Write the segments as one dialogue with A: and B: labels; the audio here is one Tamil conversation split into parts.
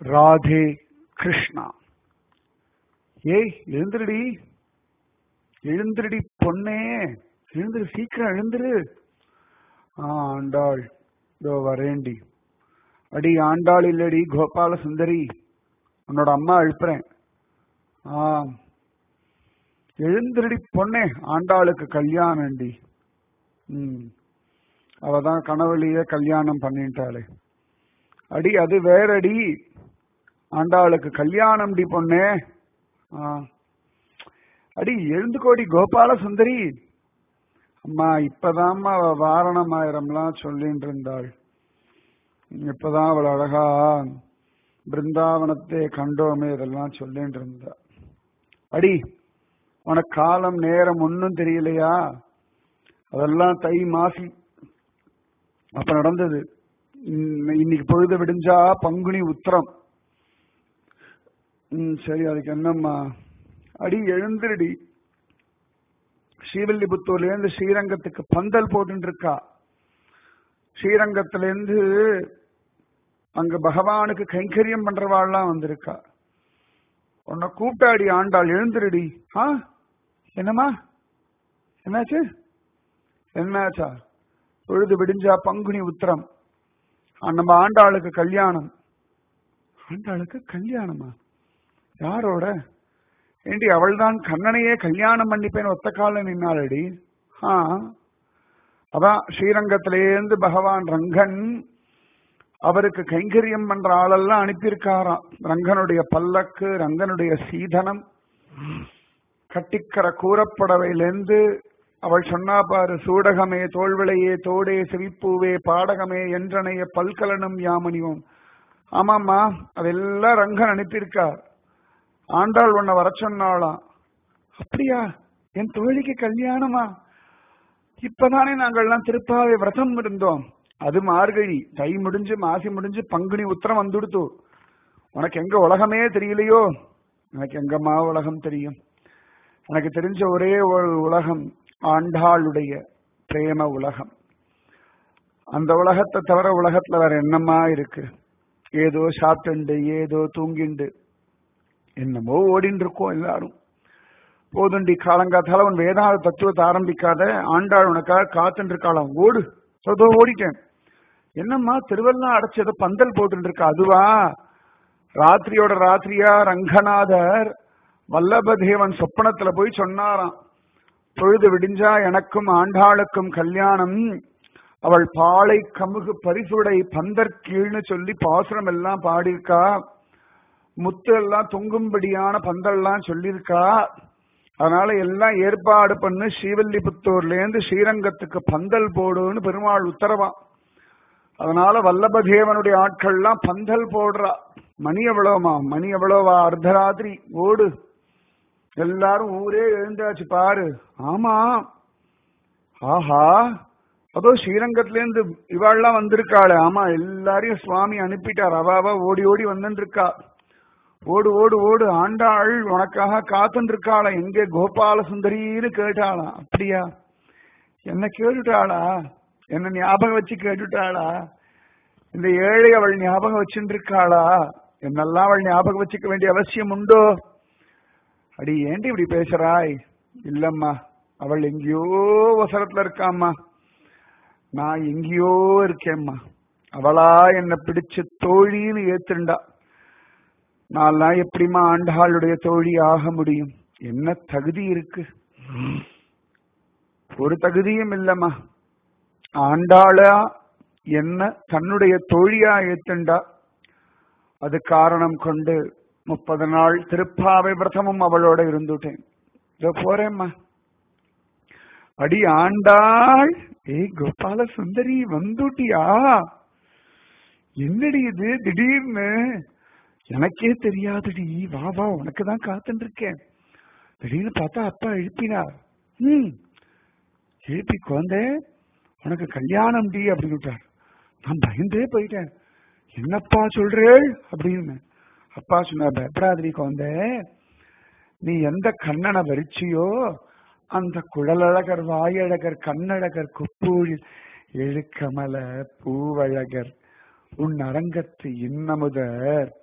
A: ராதே கிருஷ்ணா ஏய் எழுந்துருடி எழுந்துருடி பொண்ணே எழுந்துரு சீக்கிரம் எழுந்துரு ஆ ஆண்டாள் இதோ வரேண்டி அடி ஆண்டாள் இல்லடி கோபால சுந்தரி உன்னோட அம்மா எழுப்புறேன் ஆ எழுந்திரடி பொண்ணே ஆண்டாளுக்கு கல்யாணம்டி ம் அவ தான் கனவுலயே கல்யாணம் பண்ணிட்டாளே அடி அது வேறடி ஆண்டாளுக்கு கல்யாணம்டி பொண்ணே ஆ அடி எழுந்துக்கோடி கோபால சுந்தரி அம்மா இப்பதாம்மா அவ வாரணமாயிரம்லாம் சொல்லிட்டு இருந்தாள் இப்பதான் அவள் அழகா பிருந்தாவனத்தை கண்டோமே இதெல்லாம் சொல்லிட்டு இருந்தா அடி உனக்கு காலம் நேரம் ஒன்னும் தெரியலையா அதெல்லாம் தை மாசி அப்ப நடந்தது இன்ன- இன்னைக்கு பொழுது விடிஞ்சா பங்குனி உத்திரம் ம் சரி அதுக்கு என்னம்மா அடி எழுந்திருடி ஸ்ரீவில்லிபுத்தூர்ல இருந்து ஸ்ரீரங்கத்துக்கு பந்தல் போட்டுட்டு இருக்கா ஸ்ரீரங்கத்துல இருந்து அங்க பகவானுக்கு கைங்கரியம் பண்றவாள்லாம் வந்திருக்கா உன்னை கூப்பிட்டாடி ஆண்டாள் எழுந்திருடி ஆ என்னம்மா என்னாச்சு என்னாச்சா பொழுது விடிஞ்சா பங்குனி உத்திரம் ஆ, நம்ம ஆண்டாளுக்கு கல்யாணம் ஆண்டாளுக்கு கல்யாணமா யாரோட ஏண்டி அவள் தான் கண்ணனையே கல்யாணம் பண்ணிப்பேன் ஒத்த கால நின்னாளடி ஆ அதான் ஸ்ரீரங்கத்திலேருந்து பகவான் ரங்கன் அவருக்கு கைங்கரியம் பண்ற ஆளெல்லாம் அனுப்பியிருக்காராம் ரங்கனுடைய பல்லக்கு ரங்கனுடைய சீதனம் கட்டிக்கர கூறப்படவையிலேருந்து அவள் சொன்னா பாரு சூடகமே தோல்விளையே தோடே சிரிப்பூவே பாடகமே என்றனைய பல்கலனும் யாமணியும் ஆமாம்மா அதெல்லாம் ரங்கன் அனுப்பியிருக்கார் ஆண்டாள் உன்னை வர சொன்னாளாம் அப்படியா என் தோழிக்கு கல்யாணமா இப்பதானே நாங்கள்லாம் திருப்பாவை விரதம் இருந்தோம் அது மார்கழி தை முடிஞ்சு மாசி முடிஞ்சு பங்குனி உத்திரம் வந்துடுத்து உனக்கு எங்க உலகமே தெரியலையோ எனக்கு எங்கம்மா உலகம் தெரியும் எனக்கு தெரிஞ்ச ஒரே ஒரு உலகம் ஆண்டாளுடைய பிரேம உலகம் அந்த உலகத்தை தவிர உலகத்துல வேற என்னமா இருக்கு ஏதோ சாப்பிட்டுண்டு ஏதோ தூங்கிண்டு என்னமோ ஓடின்னு இருக்கோம் எல்லாரும் போதுண்டி காலங்காத்தால உன் வேதாந்த தத்துவத்தை ஆரம்பிக்காத ஆண்டாள் உனக்காக காத்துட்டு இருக்காளாம் ஓடு அதோ ஓடிட்டேன் என்னம்மா திருவெல்லாம் அடைச்சது பந்தல் போட்டு இருக்கா அதுவா ராத்திரியோட ராத்திரியா ரங்கநாதர் வல்லபதேவன் சொப்பனத்துல போய் சொன்னாராம் பொழுது விடிஞ்சா எனக்கும் ஆண்டாளுக்கும் கல்யாணம் அவள் பாலை கமுகு பரிசுடை பந்தர் கீழ்னு சொல்லி பாசுரம் எல்லாம் பாடியிருக்கா முத்து எல்லாம் தொங்கும்படியான பந்தல்லாம் சொல்லியிருக்கா அதனால எல்லாம் ஏற்பாடு பண்ணு ஸ்ரீவில்லிபுத்தூர்ல இருந்து ஸ்ரீரங்கத்துக்கு பந்தல் போடுன்னு பெருமாள் உத்தரவா அதனால வல்லபதேவனுடைய ஆட்கள்லாம் பந்தல் போடுறா மணி எவ்வளவுமா மணி எவ்வளவா அர்த்தராத்திரி ஓடு எல்லாரும் ஊரே எழுந்தாச்சு பாரு ஆமா ஆஹா அதோ ஸ்ரீரங்கத்துல இருந்து இவாள்லாம் வந்திருக்காளே ஆமா எல்லாரையும் சுவாமி அனுப்பிட்டார் அவாவா ஓடி ஓடி வந்துட்டு இருக்கா ஓடு ஓடு ஓடு ஆண்டாள் உனக்காக காத்துட்டு இருக்காளா எங்கே கோபால சுந்தரின்னு கேட்டாளா அப்படியா என்ன கேட்டுட்டாளா என்ன ஞாபகம் வச்சு கேட்டுட்டாளா இந்த ஏழை அவள் ஞாபகம் வச்சுட்டு இருக்காளா என்னெல்லாம் அவள் ஞாபகம் வச்சுக்க வேண்டிய அவசியம் உண்டோ அடி ஏண்டி இப்படி பேசுறாய் இல்லம்மா அவள் எங்கேயோ வசரத்துல இருக்காம்மா நான் எங்கேயோ இருக்கேம்மா அவளா என்ன பிடிச்ச தோழின்னு ஏத்துண்டா நான்லாம் எப்படிம்மா ஆண்டாளுடைய தோழி ஆக முடியும் என்ன தகுதி இருக்கு ஒரு தகுதியும் இல்லம்மா ஆண்டாளா என்ன தன்னுடைய தோழியா ஏத்துண்டா அது காரணம் கொண்டு முப்பது நாள் திருப்பாவை விரதமும் அவளோட இருந்துட்டேன் இதோ போறேம்மா அடி ஆண்டாள் ஏய் கோபால சுந்தரி வந்துட்டியா என்னடி இது திடீர்னு எனக்கே தெரியாதுடி வா வா உனக்கு தான் காத்துட்டு இருக்கேன் திடீர்னு பார்த்தா அப்பா எழுப்பினார் ம் எழுப்பி குழந்தை உனக்கு கல்யாணம் டி அப்படின்னு விட்டார் நான் பயந்தே போயிட்டேன் என்னப்பா சொல்றேள் அப்படின்னு அப்பா சொன்னார் பயப்படாதடி குழந்தை நீ எந்த கண்ணனை வரிச்சியோ அந்த குழலழகர் வாயழகர் கண்ணழகர் குப்பூழி எழுக்கமல பூவழகர் உன் அரங்கத்து இன்னமுதர்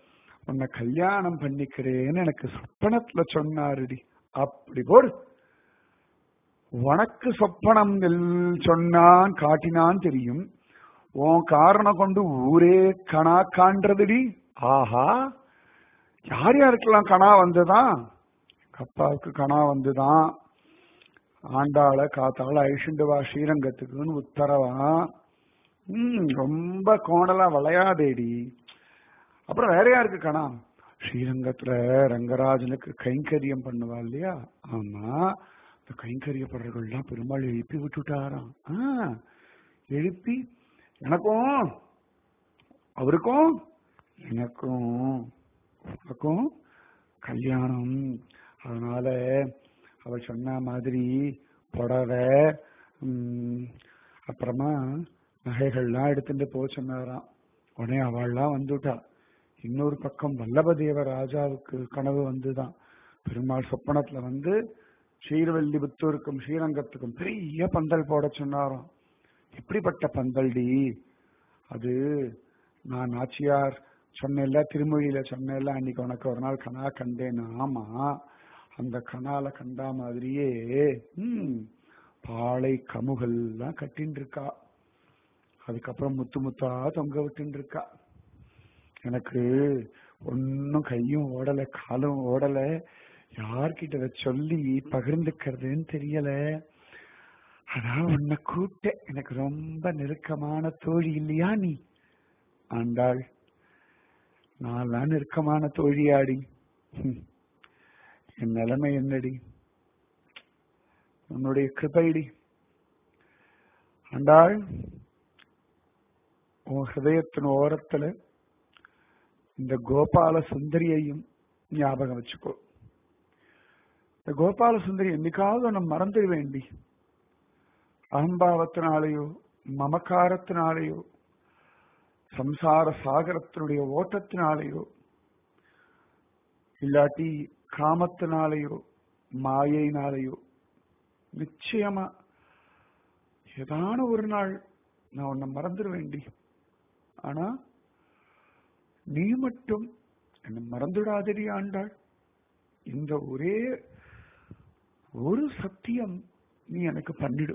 A: உன்னை கல்யாணம் பண்ணிக்கிறேன்னு எனக்கு சொப்பனத்துல சொன்னாருடி அப்படி போடு உனக்கு சொப்பனம் எல்- சொன்னான் காட்டினான் தெரியும் உன் காரணம் கொண்டு ஊரே கணா காண்றதுடி ஆஹா யார் யாருக்கெல்லாம் கணா வந்துதான் எங்க அப்பாவுக்கு கணா வந்துதான் ஆண்டாள காத்தால ஐஷுண்டு வா ஸ்ரீரங்கத்துக்குன்னு உத்தரவா ம் ரொம்ப கோணலா விளையாதேடி அப்புறம் வேற யாருக்கு கணா ஸ்ரீரங்கத்துல ரங்கராஜனுக்கு கைங்கரியம் பண்ணுவா இல்லையா ஆமா இந்த கைங்கரியப்படுறவர்கள்லாம் பெருமாள் எழுப்பி விட்டுட்டாராம் ஆ, எழுப்பி எனக்கும் அவருக்கும் எனக்கும் உனக்கும் கல்யாணம் அதனால அவ சொன்ன மாதிரி புடவை ம், அப்புறமா நகைகள்லாம் எடுத்துட்டு போக சொன்னாராம் உடனே அவள்லாம் வந்துட்டா இன்னொரு பக்கம் வல்லபதேவ ராஜாவுக்கு கனவு வந்துதான் பெருமாள் சொப்பனத்துல வந்து ஸ்ரீரவல்லிபுத்தூருக்கும் ஸ்ரீரங்கத்துக்கும் பெரிய பந்தல் போட சொன்னாராம் எப்படிப்பட்ட பந்தல்டி அது நான் நாச்சியார் சொன்னேன்ல திருமொழியில சொன்னேன்ல அன்னைக்கு உனக்கு ஒரு நாள் கனா கண்டேன் ஆமா அந்த கனால கண்டா மாதிரியே ம் பாலை கமுகெல்லாம் கட்டின்னு இருக்கா அதுக்கப்புறம் முத்து முத்தா தொங்க விட்டுன்னு இருக்கா எனக்கு ஒன்னும் கையும் ஓடல காலும் ஓடல யார்கிட்ட இதை சொல்லி பகிர்ந்துக்கிறதுன்னு தெரியல அதான் உன்னை கூட்ட எனக்கு ரொம்ப நெருக்கமான தோழி இல்லையா நீ ஆண்டாள் நான் நெருக்கமான தோழியாடி ஹம். என் நிலைமை என்னடி உன்னுடைய கிருபைடி ஆண்டாள் உன் ஹிருதயத்தின் ஓரத்துல இந்த கோபால சுந்தரியையும் ஞாபகம் வச்சுக்கோ இந்த கோபால சுந்தரி என்னைக்காவது நம்ம மறந்துட வேண்டி அகம்பாவத்தினாலேயோ மமக்காரத்தினாலேயோ சம்சார சாகரத்தினுடைய ஓட்டத்தினாலேயோ இல்லாட்டி காமத்தினாலேயோ மாயையினாலேயோ நிச்சயமா ஏதான ஒரு நாள் நான் உன்னை மறந்துட வேண்டி ஆனா நீ மட்டும் என்னை மறந்துடாதடி ஆண்டாள் இந்த ஒரே ஒரு சத்தியம் நீ எனக்கு பண்ணிடு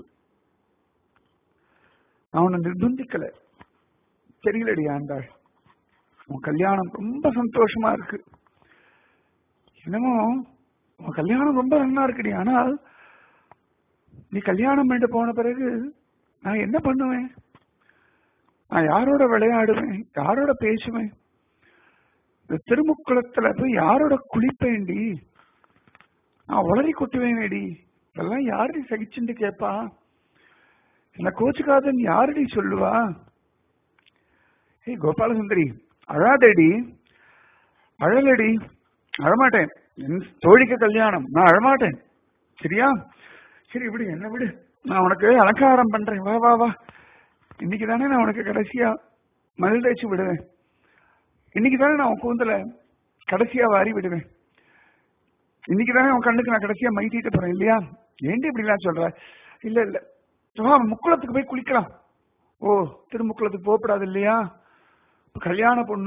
A: நான் உன்னை நிர்பந்திக்கல தெரியலடி ஆண்டாள் உன் கல்யாணம் ரொம்ப சந்தோஷமா இருக்கு என்னமோ உன் கல்யாணம் ரொம்ப நல்லா இருக்குடி ஆனால் நீ கல்யாணம் பண்ணிட்டு போன பிறகு நான் என்ன பண்ணுவேன் நான் யாரோட விளையாடுவேன் யாரோட பேசுவேன் இந்த திருமுக்குளத்துல போய் யாரோட குளிப்பேன்டி நான் உளறி கொட்டுவேனேடி இதெல்லாம் யாரடி சகிச்சுட்டு கேப்பா என்ன கோச்சுக்காதன்னு யாரடி சொல்லுவா ஏய் கோபாலசுந்தரி அழாதேடி அழலடி அழமாட்டேன் என் தோழிக்கு கல்யாணம் நான் அழமாட்டேன் சரியா சரி விடு என்ன விடு நான் உனக்கு அலங்காரம் பண்றேன் வா வா வா இன்னைக்கு தானே நான் உனக்கு கடைசியா மதில் தேய்ச்சி விடுவேன் இன்னைக்கு தானே நான் உன் கூந்தல கடைசியா வாரி விடுவேன் இன்னைக்கு தானே உன் கண்ணுக்கு நான் கடைசியா மை தீட்ட போறேன் இல்லையா ஏண்டி இப்படிலாம் சொல்ற இல்ல இல்ல வா முக்குளத்துக்கு போய் குளிக்கலாம் ஓ திருமுக்குளத்துக்கு போகக்கூடாது இல்லையா இப்ப கல்யாண பொண்ணு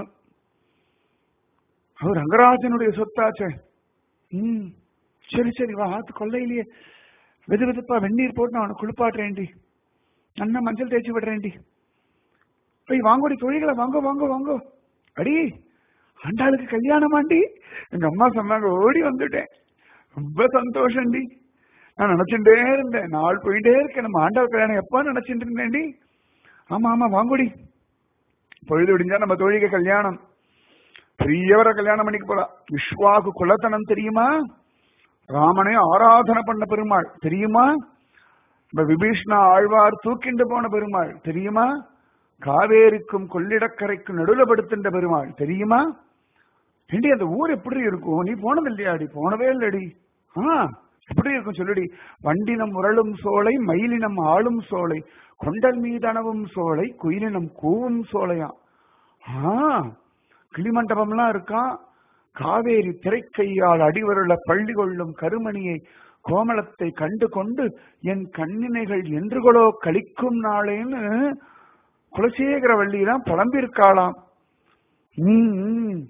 A: அவர் ரங்கராஜனுடைய சொத்தாச்சே ம் சரி சரி வா ஆத்து கொல்லையிலேயே வெது வெதுப்பா வெந்நீர் போட்டு நான் அவனை குளிப்பாட்டுறேன்டி நல்லா மஞ்சள் தேய்ச்சி விடுறேன்டி போய் வாங்கோடி தொழில்களை வாங்க வாங்க வாங்க அடி ஆண்டாளுக்கு கல்யாணமாண்டி எங்க அம்மா சொன்னாங்க ஓடி வந்துட்டேன் ரொம்ப சந்தோஷம்டி நான் நினைச்சுட்டே இருந்தேன் நாள் போயிட்டே இருக்கேன் நம்ம ஆண்டாள் கல்யாணம் எப்ப நினைச்சிட்டு இருந்தேன்டி ஆமா ஆமா வாங்கோடி பொழுது விடிஞ்சா நம்ம தோழிக்கு கல்யாணம் பெரியவரை கல்யாணம் பண்ணிக்க போறா விஸ்வாக்கு குலத்தனம் தெரியுமா ராமனை ஆராதனை பண்ண பெருமாள் தெரியுமா நம்ம விபீஷ்ணா ஆழ்வார் தூக்கிண்டு போன பெருமாள் தெரியுமா காவேரிக்கும் கொள்ளிடக்கரைக்கும் நடுவுல படுத்துன்ற பெருமாள் தெரியுமா ஏண்டி அந்த ஊர் எப்படி இருக்கும் நீ போனது இல்லையாடி போனதே இல்லடி ஆ எப்படி இருக்கும் சொல்லுடி வண்டினம் உரளும் சோலை மயிலினம் ஆளும் சோலை கொண்டல் மீதனவும் சோலை குயிலினம் கூவும் சோலையா ஆ கிளிமண்டபம்லாம் இருக்கான் காவேரி திரைக்கையால் அடிவருள பள்ளி கொள்ளும் கருமணியை கோமளத்தை கண்டு கொண்டு என் கண்ணினைகள் என்றுகளோ கழிக்கும் நாளேன்னு குலசேகர வள்ளியெல்லாம் புலம்பிருக்காளாம் ம், ம்.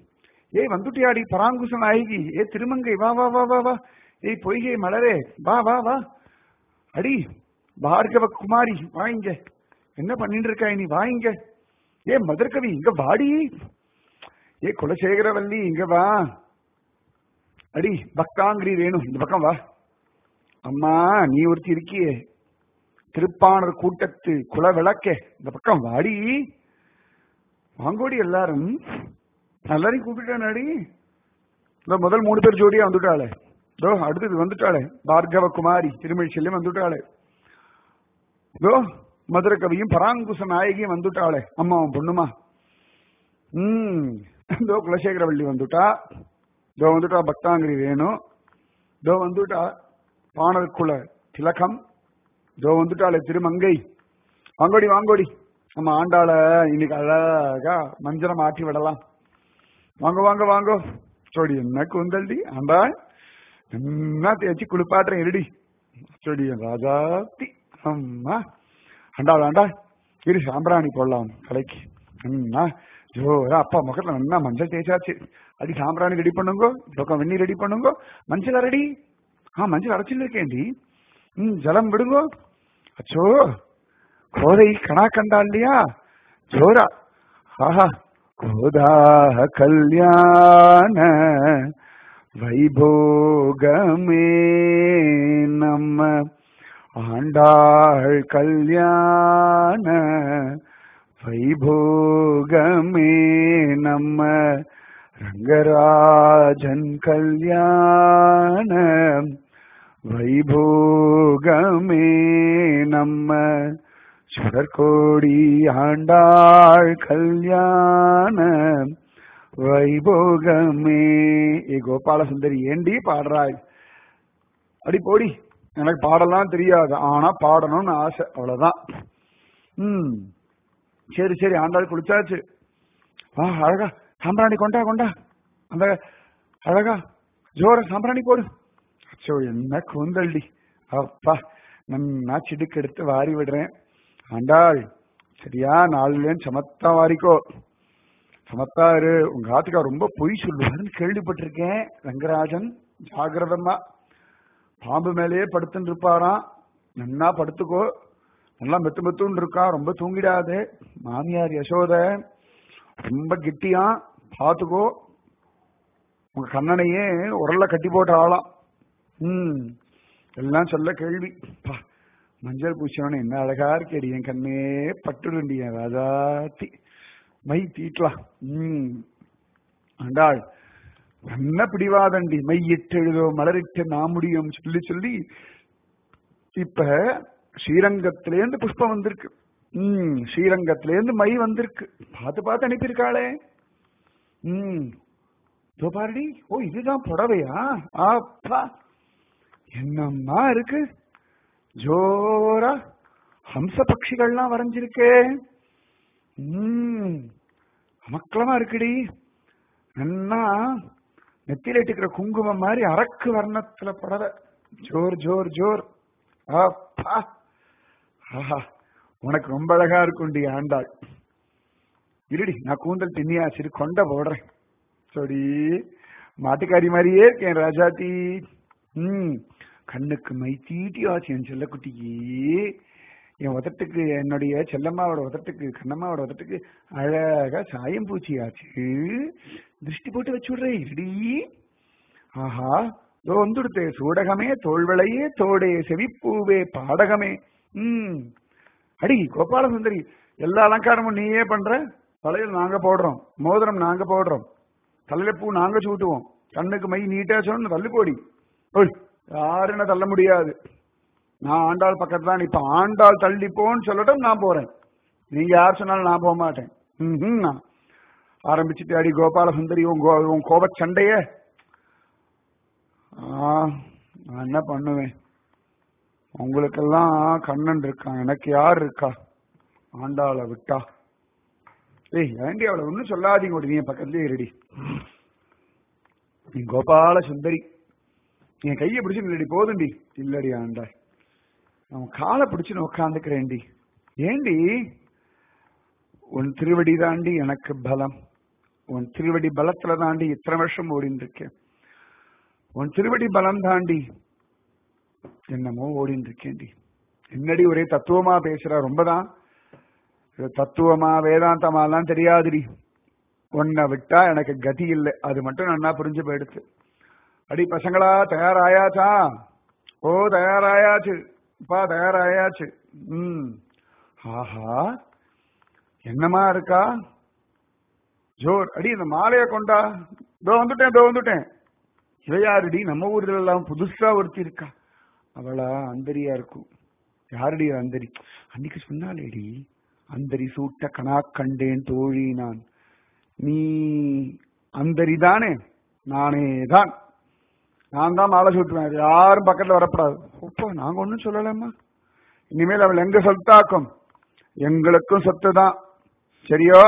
A: ஏய் வந்துட்டியாடி பராங்குசம் நாயகி ஏ திருமங்கை வா வா வா வா வா ஏய் பொய்கை மலரே வா வா வா அடி பார்கவ குமாரி வா இங்க என்ன பண்ணிட்டு இருக்க நீ வா இங்க ஏ மதுரகவி இங்க வாடி ஏ குலசேகரவல்லி இங்க வா அடி பக்தாங்கிரி வேணும் இந்த பக்கம் வா அம்மா நீ ஒருத்தி இருக்கியே திருப்பாணர் கூட்டத்து குல விளக்கே இந்த பக்கம் வாடி வாங்கோடி எல்லாரும் எல்லாரையும் கூப்பிட்டாடி இந்த முதல் மூணு பேர் ஜோடியா வந்துட்டாளே இதோ அடுத்தது வந்துட்டாளே பார்கவ குமாரி திருமழி செல்லும் வந்துட்டாளே இதோ மதுர கவியும் பராங்குச நாயகியும் வந்துட்டாளே அம்மாவும் பொண்ணுமா ம் இதோ குலசேகரவள்ளி வந்துட்டா இதோ வந்துட்டா பக்தாங்கிரி வேணும் இதோ வந்துட்டா பாணர்குல திலகம் இதோ வந்துட்டாளே திருமங்கை வாங்கோடி வாங்கோடி நம்ம ஆண்டாள இன்னைக்கு அழகா மஞ்சளம் ஆட்டி விடலாம் வாங்க வாங்க வாங்கோ சோடி என்ன கூந்தல்டி ஆண்டாள் என்ன தேய்ச்சி குளிப்பாட்டுறேன் இருடி சோடி ராஜாத்தி அம்மா ஆண்டாள் ஆண்டாள் இரு சாம்பிராணி போடலாம் தலைக்கு என்ன ஜோரா அப்பா முகத்துல நல்லா மஞ்சள் தேய்ச்சாச்சு அடி சாம்பிராணி ரெடி பண்ணுங்க பக்கம் வெந்நீர் ரெடி பண்ணுங்க மஞ்சள் ரெடி ஆ மஞ்சள் அரைச்சிட்டு இருக்கேன்டி ம் ஜலம் விடுங்கோ அச்சோ கோதை கணா கண்டா இல்லையா ஜோரா ஆஹா கோதா கல்யாண வைபோகமே நம்ம ஆண்டாள் கல்யாண வைபோகமே நம்ம ரங்கராஜன் கல்யாண வைபோகமே நம்ம சுடற்கோடி ஆண்டாள் கல்யாண வைபோகமே ஏ கோபால சுந்தரி ஏண்டி பாடுறாய் அடி போடி எனக்கு பாடலாம் தெரியாது ஆனா பாடணும்னு ஆசை அவ்வளவுதான் ம் சரி சரி ஆண்டாள் குளிச்சாச்சு வா அழகா சாம்பிராணி கொண்டா கொண்டா அந்த அழகா ஜோர சாம்பிராணி போடு அச்சோ என்ன கூந்தல்டி அப்பா நன்னா சிடுக்கு எடுத்து வாரி விடுறேன் ஆண்டாள் சரியா நாலுலேன்னு சமத்தா வாரிக்கோ சமத்தா இரு உங்க ஆத்துக்கா ரொம்ப பொய் சொல்லுவாருன்னு கேள்விப்பட்டிருக்கேன் ரங்கராஜன் ஜாகிரதமா பாம்பு மேலேயே படுத்துன்னு இருப்பாராம் நன்னா படுத்துக்கோ நல்லா மெத்து மெத்துன்னு இருக்கா ரொம்ப தூங்கிடாது மாமியார் யசோத ரொம்ப கிட்டியா பாத்துக்கோ உங்க கண்ணனையே உரல்ல கட்டி போட்ட ஆளாம் ம் எல்லாம் சொல்ல கேள்வி பா, மஞ்சள் பூசினவன என்ன அழகா இருக்கேடி என் கண்ணே பட்டுருண்டி என் ராஜாத்தி மை தீட்டலாம் ம் ஆண்டாள் என்ன பிடிவாதண்டி மையிட்டு எழுதோ மலரிட்டு நான் முடியும் சொல்லி சொல்லி இப்ப ஸ்ரீரங்கத்திலேருந்து புஷ்பம் வந்திருக்கு ம் ஸ்ரீரங்கத்திலேருந்து மை வந்திருக்கு பார்த்து பார்த்து அனுப்பியிருக்காளே ம் இதோ பாருடி ஓ இதுதான் புடவையா அப்பா என்னம்மா இருக்கு ஜோரா ஹம்ச பட்சிகள்லாம் வரைஞ்சிருக்கே ம் அமக்கலமா இருக்குடி நல்லா நெத்தியில இட்டுக்கிற குங்குமம் மாதிரி அரக்கு வர்ணத்துல புடவை ஜோர் ஜோர் ஜோர் அப்பா ஆஹா உனக்கு ரொம்ப அழகா இருக்கும்டி ஆண்டாள் இருடி நான் கூந்தல் பின்னியா சரி கொண்ட போடுறேன் சரி மாட்டுக்காரி மாதிரியே இருக்கேன் ராஜாத்தி ம் கண்ணுக்கு மை தீட்டி ஆச்சு என் செல்லக்குட்டிக்கு என் உதட்டுக்கு என்னுடைய செல்லம்மாவோட உதட்டுக்கு கண்ணம்மாவோட உதட்டுக்கு அழகா சாயம் பூச்சி ஆச்சு திருஷ்டி போட்டு வச்சு விடுறேன் இருடி ஆஹா இதோ வந்துடுத்தே சூடகமே தோல்வளையே தோடே செவிப்பூவே பாடகமே ம் அடி கோபால சுந்தரி எல்லா அலங்காரமும் நீயே பண்ற தலையில் நாங்க போடுறோம் மோதிரம் நாங்க போடுறோம் தலையில பூ நாங்க சூட்டுவோம் கண்ணுக்கு மை நீட்டா சொன்னு தள்ளு போடி ஓய் யாரும் என்ன தள்ள முடியாது நான் ஆண்டாள் பக்கத்துல தான் இப்ப ஆண்டாள் தள்ளி போன்னு சொல்லட்டும் நான் போறேன் நீங்க யார் சொன்னாலும் நான் போக மாட்டேன் ம்ஹும், நான் ஆரம்பிச்சுட்டு அடி கோபால சுந்தரி உன் கோ உன் கோபச் சண்டைய ஆ, நான் என்ன பண்ணுவேன் உங்களுக்கெல்லாம் கண்ணன் இருக்கான் எனக்கு யார் இருக்கா ஆண்டாளை விட்டா ஏய் ஏண்டி அவளை ஒன்றும் சொல்லாதீங்க ஒரு நீ என் பக்கத்துலயே இருடி நீ கோபால சுந்தரி என் கையை பிடிச்சு இல்லடி போதுண்டி இல்லடி ஆண்டா அவன் காலை பிடிச்சு உட்காந்துக்கிறேன்டி ஏண்டி உன் திருவடி தாண்டி எனக்கு பலம் உன் திருவடி பலத்துல தாண்டி இத்தனை வருஷம் ஓடின்னு இருக்கேன் உன் திருவடி பலம் தாண்டி என்னமோ ஓடின்னு இருக்கேன்டி என்னடி ஒரே தத்துவமா பேசுற ரொம்பதான் இது தத்துவமா வேதாந்தமா எல்லாம் தெரியாதுடி உன்னை விட்டா எனக்கு கதி இல்லை அது மட்டும் நன்னா புரிஞ்சு போயிடுச்சு அடி பசங்களா தயாராயாச்சா ஓ தயாராயாச்சு அப்பா தயாராயாச்சு ம் ஆஹா என்னமா இருக்கா ஜோர் அடி இந்த மாலைய கொண்டா இதோ வந்துட்டேன் இதோ வந்துட்டேன் இவ யாருடி நம்ம ஊர்ல எல்லாம் புதுசா ஒருத்தி இருக்கா அவளா அந்தரியா இருக்கும் யாருடி இவ அந்தரி அன்னைக்கு சொன்னாலேடி அந்தரி சூட்ட கணா கண்டேன் தோழி நான் நீ அந்தரி தானே நானே தான் நான் தான் மாலை சூட்டுவேன் யாரும் பக்கத்துல வரப்படாது அப்போ நாங்க ஒன்னும் சொல்லலம்மா இனிமேல் அவள் எங்க சொத்தாக்கும் எங்களுக்கும் சொத்து தான் சரியோ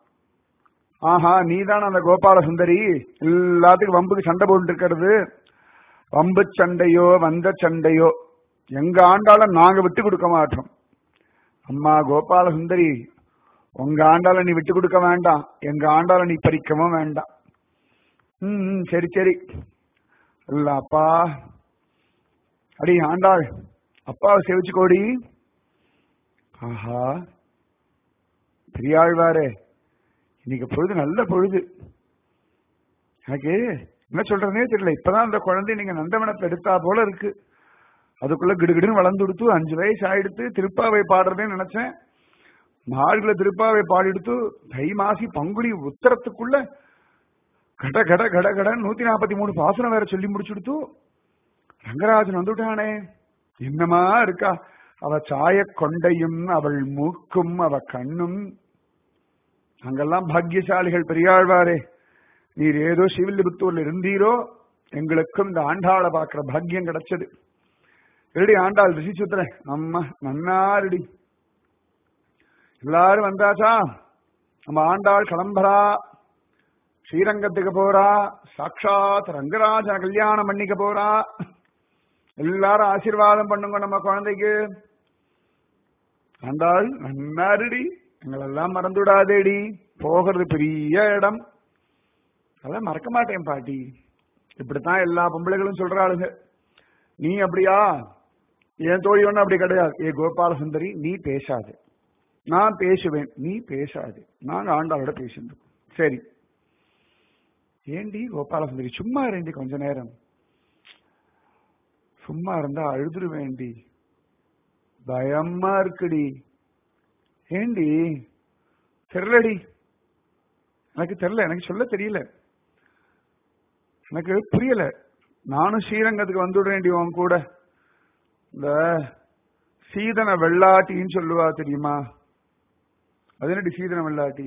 A: ஆஹா நீதான் அந்த கோபால சுந்தரி எல்லாத்துக்கும் வம்புக்கு சண்டை போட்டு இருக்கிறது வம்பு சண்டையோ வந்த சண்டையோ எங்க ஆண்டால நாங்க விட்டு கொடுக்க மாட்டோம் அம்மா கோபால சுந்தரி உங்க ஆண்டால நீ விட்டு கொடுக்க வேண்டாம் எங்க ஆண்டால நீ பறிக்கவும் வேண்டாம் ம் ம், சரி சரி இல்ல அப்பா அடி ஆண்டாள் அப்பாவை சேவிச்சுக்கோடி ஆஹா பெரியாழ்வாரே இன்னைக்கு பொழுது நல்ல பொழுது எனக்கு என்ன சொல்றதுனே தெரியல இப்பதான் அந்த குழந்தை நீங்க நந்தவனத்தை எடுத்தா போல இருக்கு அதுக்குள்ள கிடுகிடுன்னு வளர்ந்து கொடுத்து அஞ்சு வயசு ஆயிடுத்து திருப்பாவை பாடுறதேன்னு நினைச்சேன் மார்கழ திருப்பாவை பாடிடுத்து தை மாசி பங்குனி உத்தரத்துக்குள்ள கட கட கட கட நூத்தி நாற்பத்தி மூணு பாசனம் வேற சொல்லி முடிச்சுடுத்து ரங்கராஜன் வந்துட்டானே என்னமா இருக்கா அவ சாய கொண்டையும் அவள் மூக்கும் அவ கண்ணும் அங்கெல்லாம் பாக்கியசாலிகள் பெரியாழ்வாரே நீர் ஏதோ சிவில்லிபுத்தூர்ல இருந்தீரோ எங்களுக்கும் இந்த ஆண்டாளை பார்க்கிற பாக்கியம் கிடைச்சது ரெடி ஆண்டாள் ரிஷி சுத்துறேன் அம்மா நன்னா ரெடி எல்லாரும் வந்தாச்சா நம்ம ஆண்டாள் கிளம்புறா ஸ்ரீரங்கத்துக்கு போறா சாட்சாத் ரங்கராஜ கல்யாணம் பண்ணிக்க போறா எல்லாரும் ஆசீர்வாதம் பண்ணுங்க நம்ம குழந்தைக்கு ஆண்டாள் நன்னாருடி எங்களெல்லாம் மறந்து விடாதேடி போகிறது பெரிய இடம் அதெல்லாம் மறக்க மாட்டேன் பாட்டி இப்படித்தான் எல்லா பொம்பளைகளும் சொல்றாளுங்க நீ அப்படியா என் தோழி ஒண்ணு அப்படி கிடையாது ஏ கோபால சுந்தரி நீ பேசாது நான் பேசுவேன் நீ பேசாது நாங்க ஆண்டாளோட பேசிட்டு சரி ஏண்டி கோபால சுந்தரி சும்மா இருந்தி கொஞ்ச நேரம் சும்மா இருந்தா அழுதுருவேண்டி பயமா இருக்குடி ஏண்டி தெரியலடி எனக்கு தெரியல எனக்கு சொல்ல தெரியல எனக்கு புரியல நானும் ஸ்ரீரங்கத்துக்கு வந்துடுறேன்டி உன் கூட இந்த சீதன வெள்ளாட்டின்னு சொல்லுவா தெரியுமா அது என்னடி சீதன வெள்ளாட்டி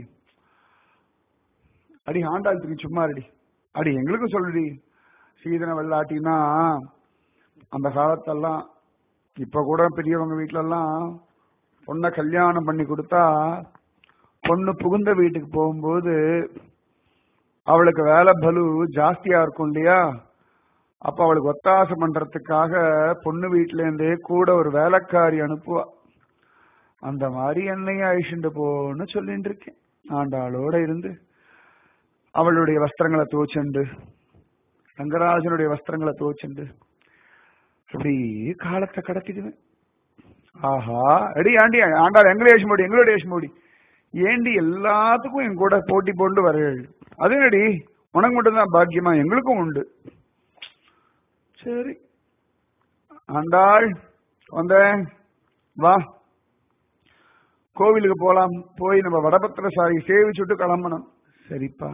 A: அடி ஆண்டாள் திரும்பி சும்மா இருடி அடி எங்களுக்கும் சொல்லுடி சீதன வெள்ளாட்டினா அந்த காலத்தெல்லாம் இப்ப கூட பெரியவங்க வீட்ல எல்லாம் பொண்ணை கல்யாணம் பண்ணி கொடுத்தா பொண்ணு புகுந்த வீட்டுக்கு போகும்போது அவளுக்கு வேலை பலு ஜாஸ்தியா இருக்கும் இல்லையா அப்ப அவளுக்கு ஒத்தாசை பண்றதுக்காக பொண்ணு வீட்டுல இருந்தே கூட ஒரு வேலைக்காரி அனுப்புவா அந்த மாதிரி என்னையும் அழிச்சுட்டு போன்னு சொல்லிட்டு இருக்கேன் ஆண்டாளோட இருந்து அவளுடைய வஸ்திரங்களை துவச்சுண்டு ரங்கராஜனுடைய வஸ்திரங்களை துவச்சுண்டு அப்படி காலத்தை கடத்திடுவேன் ஆஹா அடி ஆண்டி ஆண்டாள் எங்களை ஏசி மோடி எங்களோட ஏசி மோடி ஏண்டி எல்லாத்துக்கும் என் கூட போட்டி போட்டு வரேள் அது என்னடி உனக்கு மட்டும்தான் பாக்கியமா எங்களுக்கும் உண்டு சரி ஆண்டாள் வந்தேன் வா கோவிலுக்கு போலாம் போய் நம்ம வடபத்திர சாரி சேவிச்சுட்டு கிளம்பணும் சரிப்பா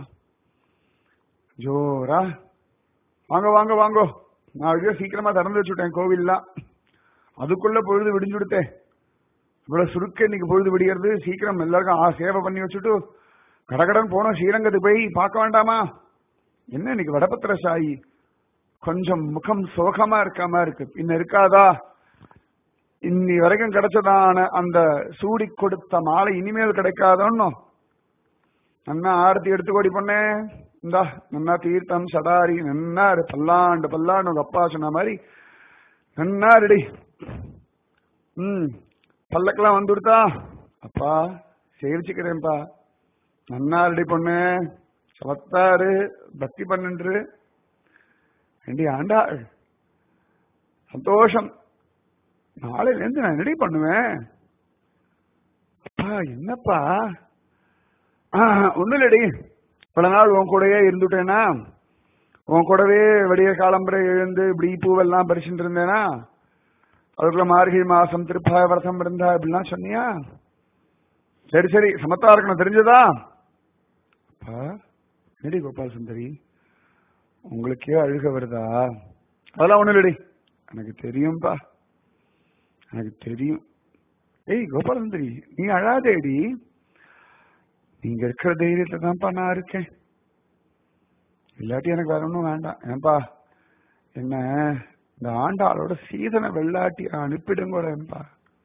A: ஜோரா வாங்க வாங்க வாங்கோ நான் அப்படியே சீக்கிரமா திறந்து வச்சுட்டேன் கோவில்லாம் அதுக்குள்ள பொழுது விடிஞ்சு விடுத்தேன் இவ்வளவு சுருக்க இன்னைக்கு பொழுது விடிகிறது சீக்கிரம் எல்லாருக்கும் ஆ சேவை பண்ணி வச்சுட்டு கடகடன் போனோம் ஸ்ரீரங்கத்துக்கு போய் பார்க்க வேண்டாமா என்ன இன்னைக்கு வடபத்திர சாயி கொஞ்சம் முகம் சோகமா இருக்காம இருக்கு இன்னும் இருக்காதா இன்னி வரைக்கும் கிடைச்சதான அந்த சூடி கொடுத்த மாலை இனிமேல் கிடைக்காதோன்னு நன்னா ஆரத்தி எடுத்து கோடி பண்ணே இந்தா நன்னா தீர்த்தம் சடாரி நன்னா இரு பல்லாண்டு பல்லாண்டு உங்க அப்பா சொன்ன மாதிரி நன்னா ரெடி ம் பல்லக்கெல்லாம் வந்துடுதா அப்பா சேவிச்சுக்கிறேன்ப்பா நன்னா ரெடி பொண்ணு சமத்தாரு பக்தி பன்னெண்டு ரெண்டி ஆண்டாள் சந்தோஷம் நாளையில இருந்து நான் ரெடி பண்ணுவேன் அப்பா என்னப்பா ஒன்னும் இல்லடி பல நாள் உன் கூடயே இருந்துட்டேனா உன் கூடவே விடிய காலம்பரை எழுந்து இப்படி பூவெல்லாம் பறிச்சுட்டு இருந்தேனா அதுக்குள்ள மார்கழி மாசம் திருப்பாய விரதம் இருந்தா இப்படிலாம் சொன்னியா சரி சரி சமத்தா இருக்கணும் தெரிஞ்சதா அப்பா என்னடி கோபால் சுந்தரி உங்களுக்கே அழுக வருதா அதெல்லாம் ஒண்ணு இல்லடி எனக்கு தெரியும்பா எனக்கு தெரியும் ஏய் கோபால் சுந்தரி நீ அழாதேடி நீங்க இருக்கிற தைரியத்துல தான்ப்பா நான் இருக்கேன் இல்லாட்டி எனக்கு வேற ஒன்றும் வேண்டாம் ஏன்பா என்ன இந்த ஆண்டாளோட சீதனை வெள்ளாட்டி அனுப்பிடுங்கோடேன்பா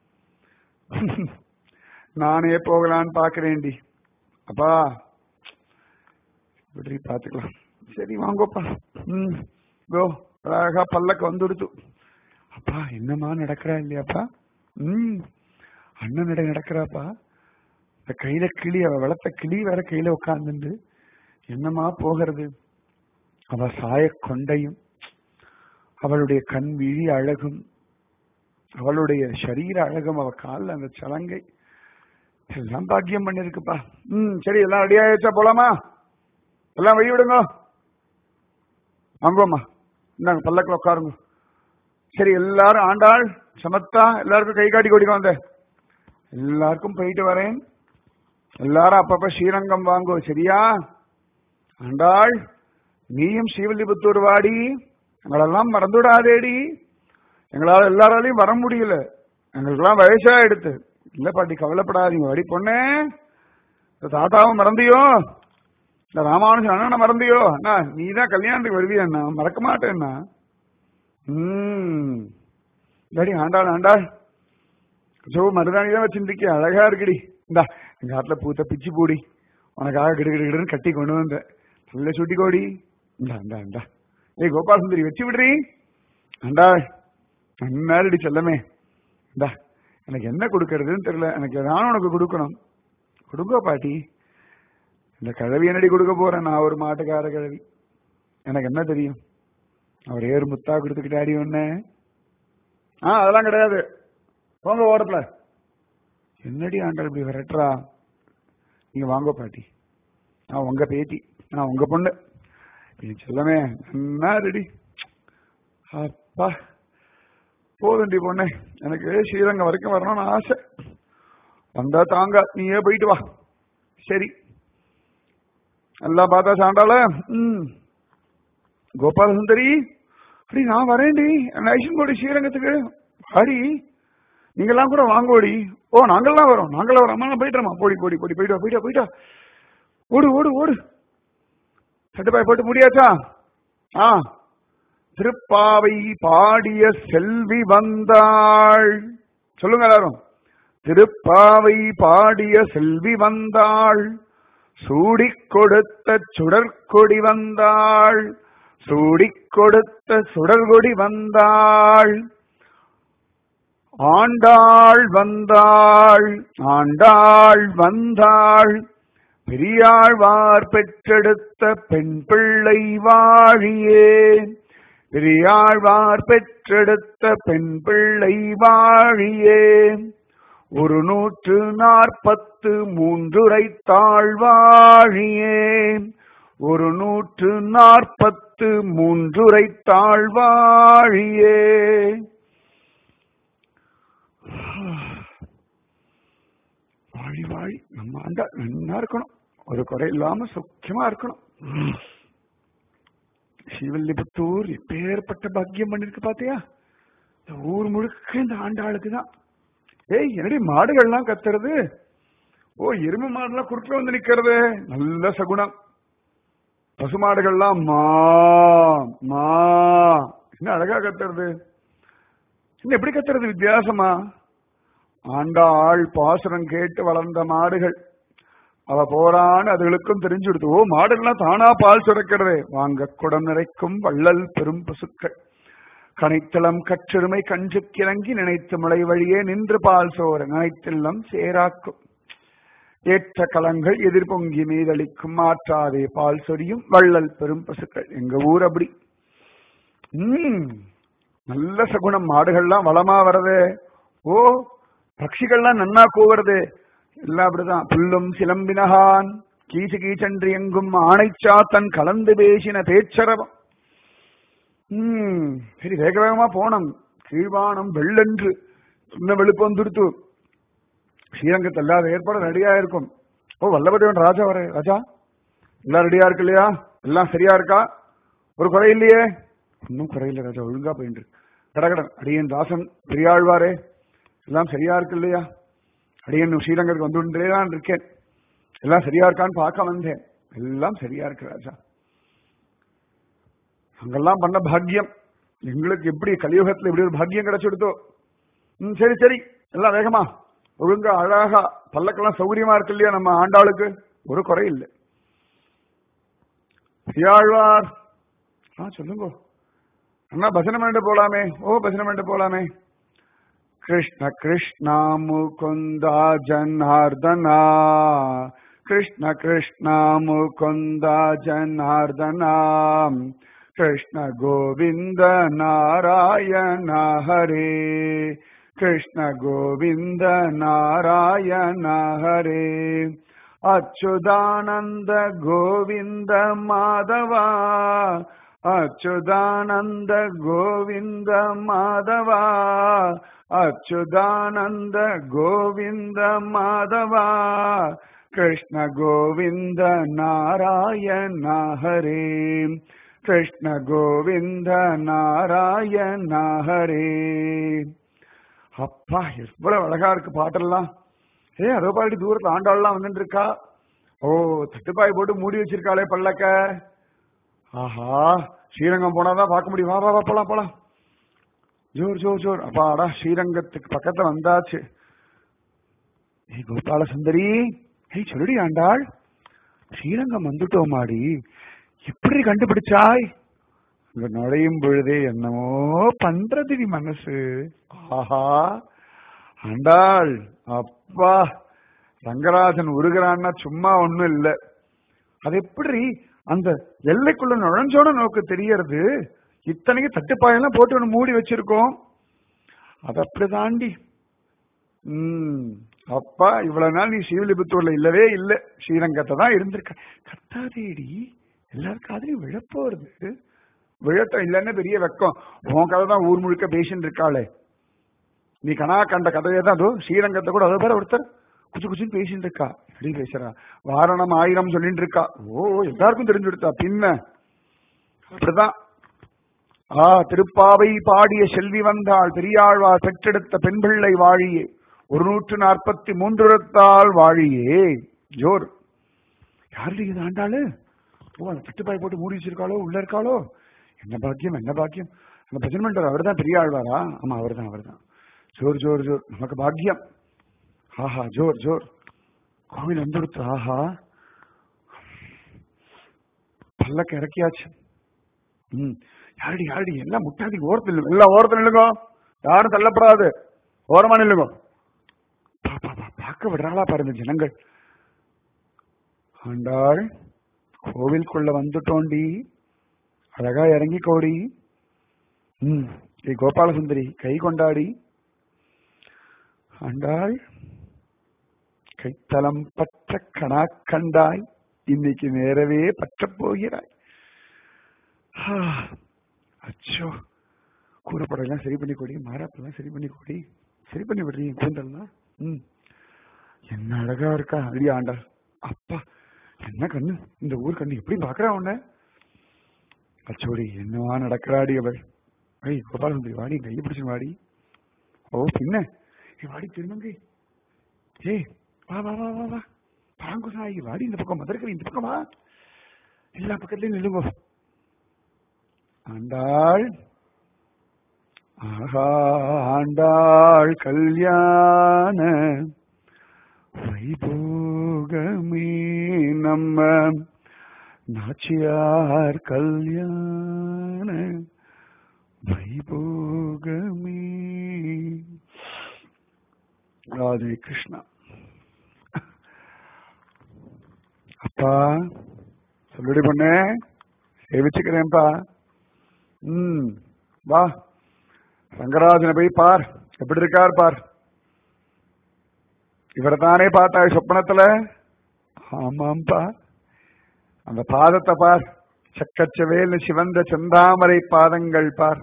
A: நானே போகலான்னு பாக்குறேன்டி அப்பா இப்படி பாத்துக்கலாம் சரி வாங்கோப்பா ம் கோ அழகா பல்லக்கு வந்துடுத்து அப்பா என்னம்மா நடக்கிறா இல்லையாப்பா ம் அண்ணன் நடை நடக்கிறாப்பா இந்த கையில கிளி அவ வளர்த்த கிளி வேற கையில உட்கார்ந்துண்டு என்னமா போகிறது அவ சாய கொண்டையும் அவளுடைய கண் விழி அழகும் அவளுடைய சரீர அழகும் அவ காலில் அந்த சலங்கை எல்லாம் பாக்கியம் பண்ணிருக்குப்பா ம் சரி எல்லாம் ரெடி ஆயிடுச்சா போலாமா எல்லாம் வழி விடுங்க வாங்கோம்மா இந்தாங்க பல்லக்கில் உட்காருங்க சரி எல்லாரும் ஆண்டாள் சமத்தா எல்லாருக்கும் கை காட்டி கொடிக்க வந்தேன் எல்லாருக்கும் போயிட்டு வரேன் எல்லாரும் அப்பப்ப ஸ்ரீரங்கம் வாங்கோ சரியா ஆண்டாள் நீயும் ஸ்ரீவில்லிபுத்தூர் வாடி எங்களெல்லாம் மறந்துடாதேடி எங்களால் எல்லாராலையும் வர முடியல எங்களுக்கெல்லாம் வயசா எடுத்து இல்ல பாட்டி கவலைப்படாதீங்க வடி பொண்ணே இந்த தாத்தாவும் மறந்தியோ இந்த ராமானுஜன் அண்ணனை மறந்தியோ அண்ணா நீ தான் கல்யாணத்துக்கு வருவியா அண்ணா மறக்க மாட்டேன்னா ம் இல்லாடி ஆண்டாள் ஆண்டாள் ஜோ மருதாணி தான் வச்சிருந்திருக்கே அழகா இருக்குடி இந்தா எங்க ஆத்துல பூத்த பிச்சு பூடி உனக்காக கிடு கிடு கிடுன்னு கட்டி கொண்டு வந்தேன் நல்ல சுட்டி கோடி இந்தா இந்தா இந்தா ஏய் கோபால் சுந்தரி வச்சு விடுறீ ஆண்டாள் நன்னாருடி செல்லமே இந்தா எனக்கு என்ன கொடுக்கறதுன்னு தெரியல எனக்கு எதாவது உனக்கு கொடுக்கணும் கொடுங்க பாட்டி இந்த கிழவி என்னடி கொடுக்க போறேன் நான் ஒரு மாட்டுக்கார கிழவி எனக்கு என்ன தெரியும் அவர் ஏறு முத்தா கொடுத்துக்கிட்டாடி ஒண்ணு ஆ அதெல்லாம் கிடையாது போங்க ஓரத்துல என்னடி ஆண்டல் இப்படி விரட்டுறா நீங்க வாங்க பாட்டி நான் உங்க பேத்தி நான் உங்க பொண்ணு நீ செல்லமே என்ன ரெடி அப்பா போதுண்டி பொண்ணே எனக்கு ஸ்ரீரங்கம் வரைக்கும் வரணும்னு ஆசை வந்தா தாங்க நீயே போயிட்டு வா சரி எல்லாம் பார்த்தா சாண்டால ம் கோபால சுந்தரி அப்படி நான் வரேன்டி நைஷன்கோடி ஸ்ரீரங்கத்துக்கு ஹரி நீங்கெல்லாம் கூட வாங்கோடி ஓ நாங்கெல்லாம் வரோம் நாங்களாம் வரோம் அம்மா போயிட்டுறோமா போடி போடி போடி போயிட்டு வா போயிட்டா போயிட்டா ஓடு ஓடு ஓடு சட்டுப்பாய் போட்டு முடியாச்சா ஆ திருப்பாவை பாடிய செல்வி வந்தாள் சொல்லுங்க எல்லாரும் திருப்பாவை பாடிய செல்வி வந்தாள் சூடிக் கொடுத்த சுடற்கொடி வந்தாள் சூடிக் கொடுத்த சுடர்கொடி வந்தாள் ஆண்டாள் வந்தாள் ஆண்டாள் வந்தாள் பெரியாழ்வார் பெற்றெடுத்த பெண் பிள்ளை வாழியே பெரியாழ்வார் பெற்றெடுத்த பெண் பிள்ளை வாழியே ஒரு நூற்று நாற்பத்து மூன்றுரை தாழ்வாழியே ஒரு நூற்று நாற்பத்து மூன்றுரை தாழ்வாழியே வாழி வாழி நம்ம ஆண்டா நல்லா இருக்கணும் ஒரு குறை இல்லாம சுக்கியமா இருக்கணும் ஸ்ரீவில்லிபுத்தூர் எப்பேற்பட்ட பாக்கியம் பண்ணிருக்கு பாத்தியா இந்த ஊர் முழுக்க இந்த ஆண்டாளுக்கு தான் ஏய் என்னடி மாடுகள்லாம் கத்துறது ஓ எருமை மாடுலாம் குறுக்கில் வந்து நிக்கிறது நல்ல சகுனம் பசுமாடுகள்லாம் மா மா என்ன அழகா கத்துறது என்ன எப்படி கத்துறது வித்தியாசமா ஆண்டாள் பாசுரம் கேட்டு வளர்ந்த மாடுகள் அவ போறான்னு அதுகளுக்கும் தெரிஞ்சுடுது ஓ மாடுகள்லாம் தானா பால் சுரக்கிறது வாங்க குடம் நிறைக்கும் வள்ளல் பெரும் பசுக்கள் கனைத்தளம் கற்றெருமை கஞ்சு கிறங்கி நினைத்து மலை வழியே நின்று பால் சோர நினைத்தெல்லாம் சேராக்கும் ஏற்ற கலங்கள் எதிர்பொங்கி மீதளிக்கும் மாற்றாதே பால் சொரியும் வள்ளல் பெரும் பசுக்கள் எங்க ஊர் அப்படி உம் நல்ல சகுனம் மாடுகள்லாம் வளமா வரதே ஓ பட்சிகள்லாம் நன்னா கூவுறது எல்லாம் அப்படிதான் புல்லும் சிலம்பினகான் கீச்சு கீச்சன்று எங்கும் ஆணைச்சாத்தன் கலந்து பேசின பேச்சரவம் உம் சரி வேக வேகமா போனோம் கீழ்வானம் வெள்ளென்று சின்ன வெளுப்பு வந்துடுத்து ஸ்ரீரங்கத்தில் எல்லாரும் ஏற்பாடு ரெடியா இருக்கும் ஓ வல்லபதேவன் ராஜா வர ராஜா எல்லாம் ரெடியா இருக்கு இல்லையா எல்லாம் சரியா இருக்கா ஒரு குறை இல்லையே ஒன்னும் குறையில்லை ராஜா ஒழுங்கா போயிட்டு கடகடன் அடியன் தாசன் பெரியாழ்வாரே எல்லாம் சரியா இருக்கு இல்லையா அடியன் ஸ்ரீரங்கத்துக்கு வந்து தான் இருக்கேன் எல்லாம் சரியா இருக்கான்னு பார்க்க வந்தேன் எல்லாம் சரியா இருக்கு ராஜா அங்கெல்லாம் பண்ண பாக்கியம் எங்களுக்கு எப்படி கலியுகத்துல இப்படி ஒரு பாக்கியம் கிடைச்சிடுதோ ம் சரி சரி எல்லாம் வேகமா ஒழுங்கா அழகா பல்லக்கெல்லாம் சௌகரியமா இருக்கு இல்லையா நம்ம ஆண்டாளுக்கு ஒரு குறை இல்லை சியாழ்வார் ஆ சொல்லுங்க அண்ணா பஜனை பண்ணிட்டு போலாமே ஓ பஜனை பண்ணிட்டு போலாமே கிருஷ்ண கிருஷ்ணா முகுந்தா ஜனார்தனா கிருஷ்ண கிருஷ்ணா முகுந்தா ஜனார்தனா கிருஷ்ண கோவிந்த நாராயண ஹரே கிருஷ்ண கோவிந்த நாராயண ஹரே அச்சுதானந்த கோவிந்த மாதவா அச்சுதானந்த கோவிந்த மாதவா அச்சுதானந்த கோவிந்த மாதவா கிருஷ்ண கோவிந்த நாராயண ஹரே கிருஷ்ண கோவிந்த நாராயண ஹரே அப்பா எவ்வளவு அழகா இருக்கு பாட்டெல்லாம் ஏ அதோ பாட்டி தூரத்துல ஆண்டாள்லாம் வந்துட்டு இருக்கா ஓ தட்டுப்பாய் போட்டு மூடி வச்சிருக்காளே பல்லக்க ஆஹா ஸ்ரீரங்கம் போனாதான் பார்க்க முடியும் வா வா வா போலாம் போலாம் ஜோர் ஜோர் ஜோர் அப்பாடா ஸ்ரீரங்கத்துக்கு பக்கத்துல வந்தாச்சு ஏய் கோபால சுந்தரி ஏய் சொல்லுடி ஆண்டாள் ஸ்ரீரங்கம் வந்துட்டோமாடி எப்படி கண்டுபிடிச்சாய் இங்க நுழையும் பொழுதே என்னமோ பண்றதுடி மனசு ஆஹா ஆண்டாள் அப்பா ரங்கராஜன் உருகிறான்னா சும்மா ஒண்ணும் இல்ல அது எப்படி அந்த எல்லைக்குள்ள நுழைஞ்சோட நோக்கு தெரியறது இத்தனைக்கு தட்டுப்பாயெல்லாம் போட்டு ஒன்று மூடி வச்சிருக்கோம் அது அப்படி தாண்டி உம் அப்பா இவ்வளவு நாள் நீ ஸ்ரீவில்லிபுத்தூர்ல இல்லவே இல்ல ஸ்ரீரங்கத்தை தான் இருந்திருக்க கத்தாதேடி எல்லாரும் காதலையும் விழப்போறது விழட்டம் இல்லைன்னு பெரிய வெக்கம் உன் கதை தான் ஊர் முழுக்க பேசின்னு இருக்காளே நீ கனா கண்ட கதையை தான் அதோ ஸ்ரீரங்கத்தை கூட அதோ பேர ஒருத்தர் குச்சு குச்சின்னு பேசிட்டு இருக்கா எப்படி பேசுறா வாரணம் ஆயிரம் சொல்லிட்டு இருக்கா ஓ எல்லாருக்கும் தெரிஞ்சு கொடுத்தா பின்ன அப்படிதான் ஆ திருப்பாவை பாடிய செல்வி வந்தாள் பெரியாழ்வார் பெற்றெடுத்த பெண் பிள்ளை வாழியே ஒரு நூற்று நாற்பத்தி மூன்றுத்தாள் வாழியே ஜோர் யாரு இது ஆண்டாளு ஓ அந்த தட்டுப்பாய் போட்டு மூடி வச்சிருக்காளோ உள்ள இருக்காளோ என்ன பாக்கியம் என்ன பாக்கியம் அந்த பஜன் பண்றார் அவர் தான் பெரிய ஆழ்வாரா ஆமா அவர் தான் அவர் தான் ஜோர் ஜோர் ஜோர் நமக்கு பாக்கியம் ஆஹா ஜோர் ஜோர் கோவில் வந்துடுத்து ஆஹா பல்லக்க இறக்கியாச்சு ம் யாரடி யாரடி எல்லாம் முட்டாதி ஓரத்தில் நில்லுங்க. எல்லாம் ஓரத்தில் நில்லுங்க யாரும் தள்ளப்படாது ஓரமா நில்லுங்க பா, பா, பா, பார்க்க விடுறாங்களா பாருங்க ஜனங்கள் ஆண்டாள் கோவிலுக்குள்ள வந்துட்டோண்டி அழகா இறங்கி கோடி ம் ஏ கோபாலசுந்தரி கை கொண்டாடி ஆண்டாள் கைத்தலம் பற்ற கணா கண்டாய் இன்னைக்கு நேரவே பற்றப் போகிறாய் ஆ, அச்சோ கூறப்படலாம் சரி பண்ணி கொடி மாறாப்பெல்லாம் சரி பண்ணி கொடி சரி பண்ணி விடுறீங்க கூந்தல்லாம் ம் என்ன அழகா இருக்கா அடி ஆண்டாள் அப்பா என்ன கண்ணு இந்த ஊர் கண்ணு எப்படி பாக்குறா உன்ன அச்சோடி என்னவா நடக்கிறாடி அவள் ஐய் கோபாலசுந்தரி வாடி கையை பிடிச்சு வாடி ஓ பின்ன ஏய், வாடி திருநங்கை ஏய் வா வா வா வா வா பாங்குசாயி வாடி இந்த பக்கம் மதுரை இந்த பக்கம் வா எல்லா பக்கத்துலயும் நில்லுங்கோ ஆண்டாள் ஆஹா ஆண்டாள் கல்யாண வைபோகமே நம்ம நாச்சியார் கல்யாண வைபோகமே ராதே கிருஷ்ணா அப்பா சொல்லுடி பொண்ணு சேவிச்சுக்கிறேன்ப்பா ம் வா ரங்கராஜனை போய் பார் எப்படி இருக்கார் பார் இவரை தானே பார்த்தா சொப்பனத்துல ஆமாம்பா அந்த பாதத்தை பார் சக்கச்சவேல் சிவந்த செந்தாமரை பாதங்கள் பார்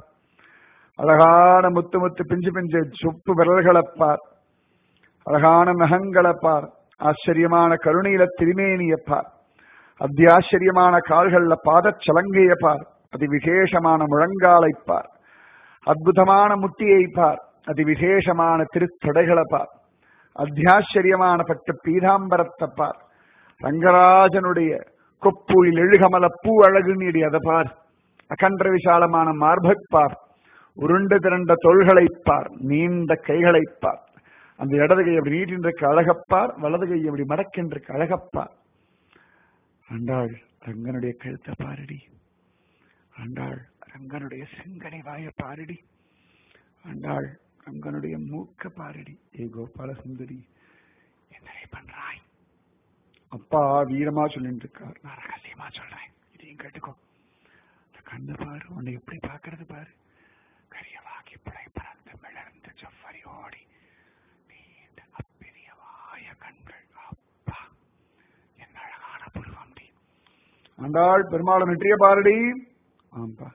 A: அழகான முத்து முத்து பிஞ்சு பிஞ்சு சுப்பு விரல்களை பார் அழகான நகங்களை பார் ஆச்சரியமான கருணையில திருமேனிய பார் அத்தியாச்சரியமான கால்கள்ல பாதச் சலங்கைய பார் அதி விசேஷமான முழங்காலை பார் அற்புதமான முட்டியை பார் அதி விசேஷமான திருத்தொடைகளை பார் அத்தியாச்சரியமான பட்டு பீதாம்பரத்தை பார் ரங்கராஜனுடைய கொப்புயில் எழுகமல பூ அழகு நீடி அதை பார் அகன்ற விசாலமான மார்பக் பார் உருண்டு திரண்ட தோள்களை பார் நீண்ட கைகளை பார் அந்த இடது கை அப்படி நீட்டின்றிருக்க அழகப்பார் வலது கை அப்படி மடக்கின்றிருக்க அழகப்பார் ஆண்டாள் ரங்கனுடைய கழுத்தை பாரடி ஆண்டாள் ரங்கனுடைய செங்கனை வாய பாரடி ஆண்டாள் ரங்கனுடைய மூக்க பாரடி ஏ கோபால சுந்தரி என்னடே பண்றாய் அப்பா வீரமா சொல்லிட்டு இருக்கார் நான் ரகசியமா சொல்றேன் இதையும் கேட்டுக்கோ இந்த கண்ணு பாரு உன்னை எப்படி பாக்குறது பாரு கரியவாகி பிழை பறந்து மிளர்ந்து செவ்வரி ஓடி நீண்ட அப்பெரிய வாய கண்கள் அப்பா என்ன அழகான புருவம் டி ஆண்டாள் பெருமாள் நெற்றிய பாரடி ஆம்பா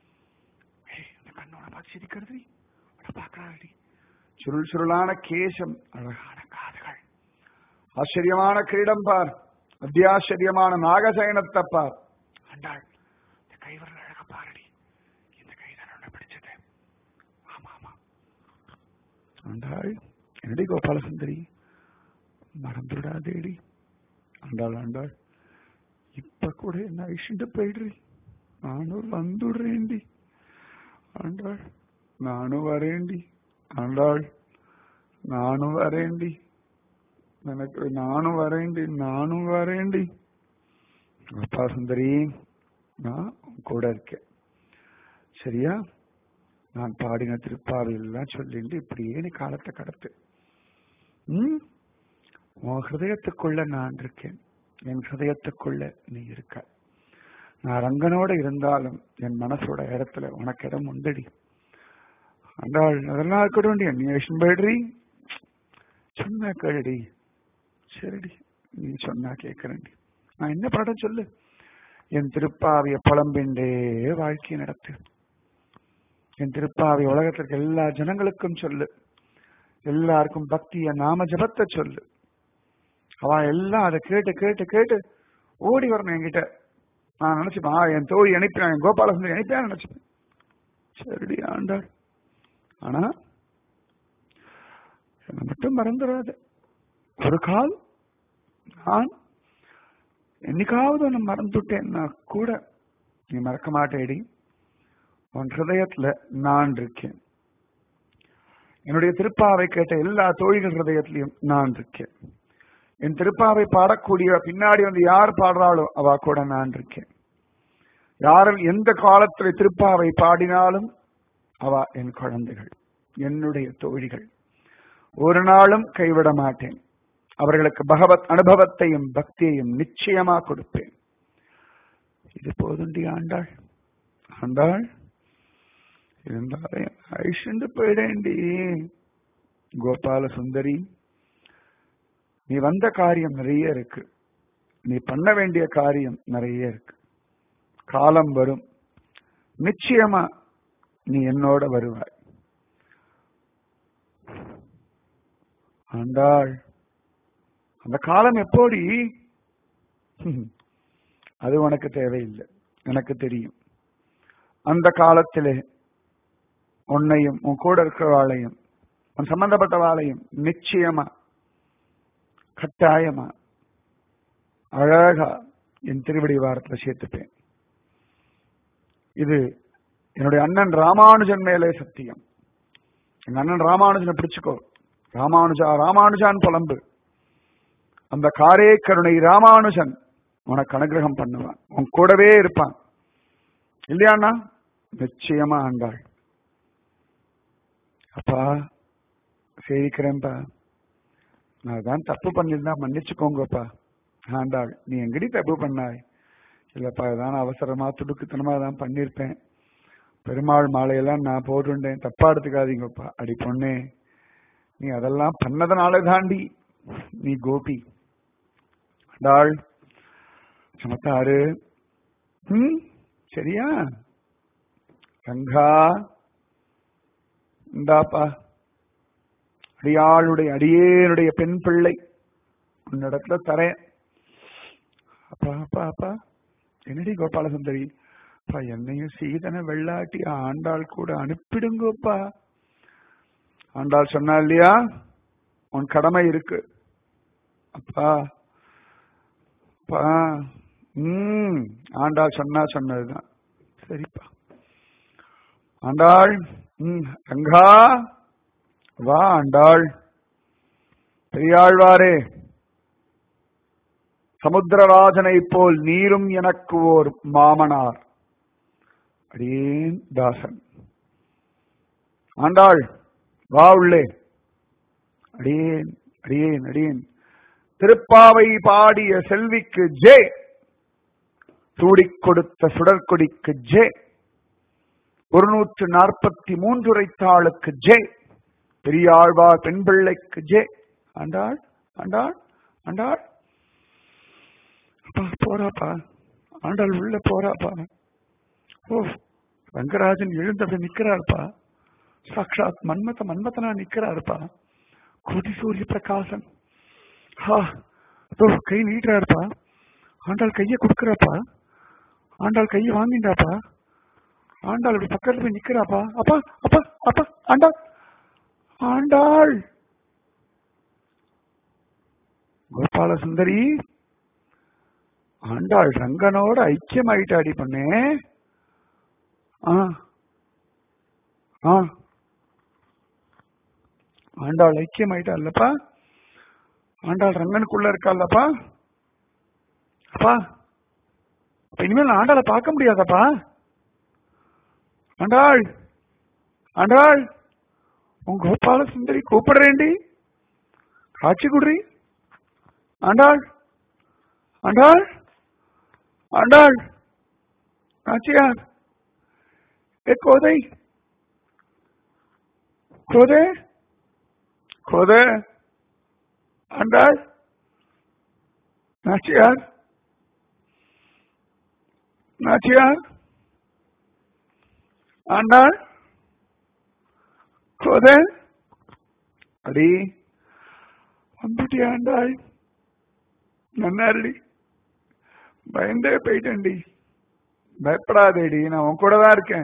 A: ஏய் அந்த கண்ணோட பார்த்து சிரிக்கிறது உன்னை பார்க்கறாடி சுருள் சுருளான கேசம் அழகான காதுகள் ஆச்சரியமான கிரீடம் பார் அத்தியாச்சரியமான நாகசயனத்தை பார் ஆண்டாள் இந்த கைவரல் அழக பாரடி இந்த கைதான் பிடிச்சது ஆமா ஆமா ஆண்டாள் என்னடி கோபாலசுந்தரி மறந்துவிடாதேடி ஆண்டாள் ஆண்டாள் இப்ப கூட என்ன அழிச்சுட்டு போயிடுறி நானும் வந்துடுறேன்டி ஆண்டாள் நானும் வரேன்டி ஆண்டாள் நானும் வரேன்டி எனக்கு நானும் வரேன்டி நானும் வரேன்டி அப்பா சுந்தரி நான் உன் கூட இருக்கேன் சரியா நான் பாடின திருப்பாவையெல்லாம் சொல்லிட்டு இப்படியே நீ காலத்தை கடத்து ம் உன் ஹிருதயத்துக்குள்ள நான் இருக்கேன் என் ஹிருதயத்துக்குள்ள நீ இருக்க நான் ரங்கனோட இருந்தாலும் என் மனசோட இடத்துல உனக்கு இடம் உண்டடி ஆண்டாள் அதெல்லாம் இருக்கட்டும் நீ அஷ்டம் போயிடுறி சொன்ன கேளுடி சரிடி நீ சொன்னா கேட்கிறேன்டி நான் என்ன பாடம் சொல்லு என் திருப்பாவிய புலம்பின்றே வாழ்க்கை நடத்து என் திருப்பாவி உலகத்திற்கு எல்லா ஜனங்களுக்கும் சொல்லு எல்லாருக்கும் பக்திய நாம ஜபத்தை சொல்லு அவ எல்லாம் அதை கேட்டு கேட்டு கேட்டு ஓடி வரணும் என்கிட்ட நான் நினைச்சுப்பேன் ஆ, என் தோழி அனுப்பினான் என் கோபாலசுந்தரி அனுப்பியான்னு நினைச்சுப்பேன் சரிடி ஆண்டாள் ஆனா என்னை மட்டும் மறந்துடாது ஒரு கால் நான் என்னைக்காவது ஒன்று மறந்துட்டேன்னா கூட நீ மறக்க மாட்டேடி உன் ஹிருதயத்துல நான் இருக்கேன் என்னுடைய திருப்பாவை கேட்ட எல்லா தோழிகள் ஹிருதயத்திலையும் நான் இருக்கேன் என் திருப்பாவை பாடக்கூடிய பின்னாடி வந்து யார் பாடுறாளோ அவ கூட நான் இருக்கேன் யாரும் எந்த காலத்துல திருப்பாவை பாடினாலும் அவ என் குழந்தைகள் என்னுடைய தோழிகள் ஒரு நாளும் கைவிட மாட்டேன் அவர்களுக்கு பகவத் அனுபவத்தையும் பக்தியையும் நிச்சயமா கொடுப்பேன் இது போதுண்டி ஆண்டாள் ஆண்டாள் இருந்தாலும் ஐஷண்டு போயிடேண்டி கோபால சுந்தரி நீ வந்த காரியம் நிறைய இருக்கு நீ பண்ண வேண்டிய காரியம் நிறைய இருக்கு காலம் வரும் நிச்சயமா நீ என்னோட வருவாய் ஆண்டாள் அந்த காலம் எப்போடி ஹம், அது உனக்கு தேவையில்லை எனக்கு தெரியும் அந்த காலத்திலே உன்னையும் உன் கூட இருக்கிறவாளையும் உன் சம்பந்தப்பட்டவாளையும் நிச்சயமா கட்டாயமா அழகா என் திருவடி வாரத்துல சேர்த்துப்பேன் இது என்னுடைய அண்ணன் ராமானுஜன் மேலே சத்தியம் எங்க அண்ணன் ராமானுஜனை பிடிச்சுக்கோ ராமானுஜா ராமானுஜான் புலம்பு அந்த காரே கருணை ராமானுஜன் உனக்கு அனுகிரகம் பண்ணுவான் உன் கூடவே இருப்பான் இல்லையாண்ணா நிச்சயமா ஆண்டாள் அப்பா சேவிக்கிறேன்ப்பா நான் தான் தப்பு பண்ணியிருந்தா மன்னிச்சுக்கோங்கப்பா ஆண்டாள் நீ எங்கடி தப்பு பண்ணாய் இல்லப்பா இதான் அவசரமா துடுக்குத்தனமா தான் பண்ணிருப்பேன் பெருமாள் மாலையெல்லாம் நான் போட்டுட்டேன் தப்பா எடுத்துக்காதீங்கப்பா அடி பொண்ணே நீ அதெல்லாம் பண்ணதுனால தாண்டி நீ கோபி ஆண்டாள் சமத்தாரு ம் சரியா ரங்கா இந்தாப்பா அடியாளுடைய அடியேனுடைய பெண் பிள்ளை உன்னிடத்துல தரேன் அப்பா அப்பா அப்பா என்னடி கோபால சுந்தரி அப்பா என்னையும் சீதனை வெள்ளாட்டி ஆண்டாள் கூட அனுப்பிடுங்கப்பா ஆண்டாள் சொன்னா இல்லையா உன் கடமை இருக்கு அப்பா அப்பா ம் ஆண்டாள் சொன்னா சொன்னதுதான் சரிப்பா ஆண்டாள் ம் ரங்கா வா ஆண்டாள் பெரியாழ்வாரே சமுத்திரராஜனை போல் நீரும் எனக்கு ஓர் மாமனார் அடியேன் தாசன் ஆண்டாள் வா உள்ளே அடியேன் அடியேன் அடியேன் திருப்பாவை பாடிய செல்விக்கு ஜே சூடிக் கொடுத்த சுடற்கொடிக்கு ஜே ஒரு நூற்று நாற்பத்தி மூன்று உரைத்தாளுக்கு ஜே பெரியாழ்வார் பெண் பிள்ளைக்கு ஜே ஆண்டாள் ஆண்டாள் ஆண்டாள் அப்பா போறாப்பா ஆண்டாள் உள்ள போறாப்பா ஓ ரங்கராஜன் எழுந்தபடி நிக்கிறாருப்பா சாட்சாத் மன்மத மன்மதனா நிக்கிறாருப்பா கோடி சூரிய பிரகாசன் ஹா அதோ கை நீட்டுறாருப்பா ஆண்டாள் கைய கொடுக்கறாப்பா ஆண்டாள் கைய வாங்கிண்டாப்பா ஆண்டாள் இப்படி பக்கத்துல போய் நிக்கிறாப்பா அப்பா அப்பா அப்பா ஆண்டாள் ஆண்டாள் கோபால சுந்தரி ஆண்டாள் ரங்கனோட ஐக்கியமாயிட்டாடி பண்ணே ஆ ஆ ஆண்டாள் ஐக்கியமாயிட்டா இல்லப்பா ஆண்டாள் ரங்கனுக்குள்ள இருக்கால்லப்பா அப்பா அப்ப இனிமேல் நான் ஆண்டாளை பார்க்க முடியாதப்பா ஆண்டாள் ஆண்டாள் உன் கோபால சுந்தரி கூப்பிடுறேன்டி காட்சி குடுறி ஆண்டாள் ஆண்டாள் ஆண்டாள் நாச்சியார் ஏ கோதை கோதே கோதே ஆண்டாள் நாச்சியார் நாச்சியார் ஆண்டாள் கோதே அடி வந்துட்டி ஆண்டாள் நன்னாருடி பயந்தே போயிட்டேன்டி பயப்படாதேடி நான் உன் கூட தான் இருக்கேன்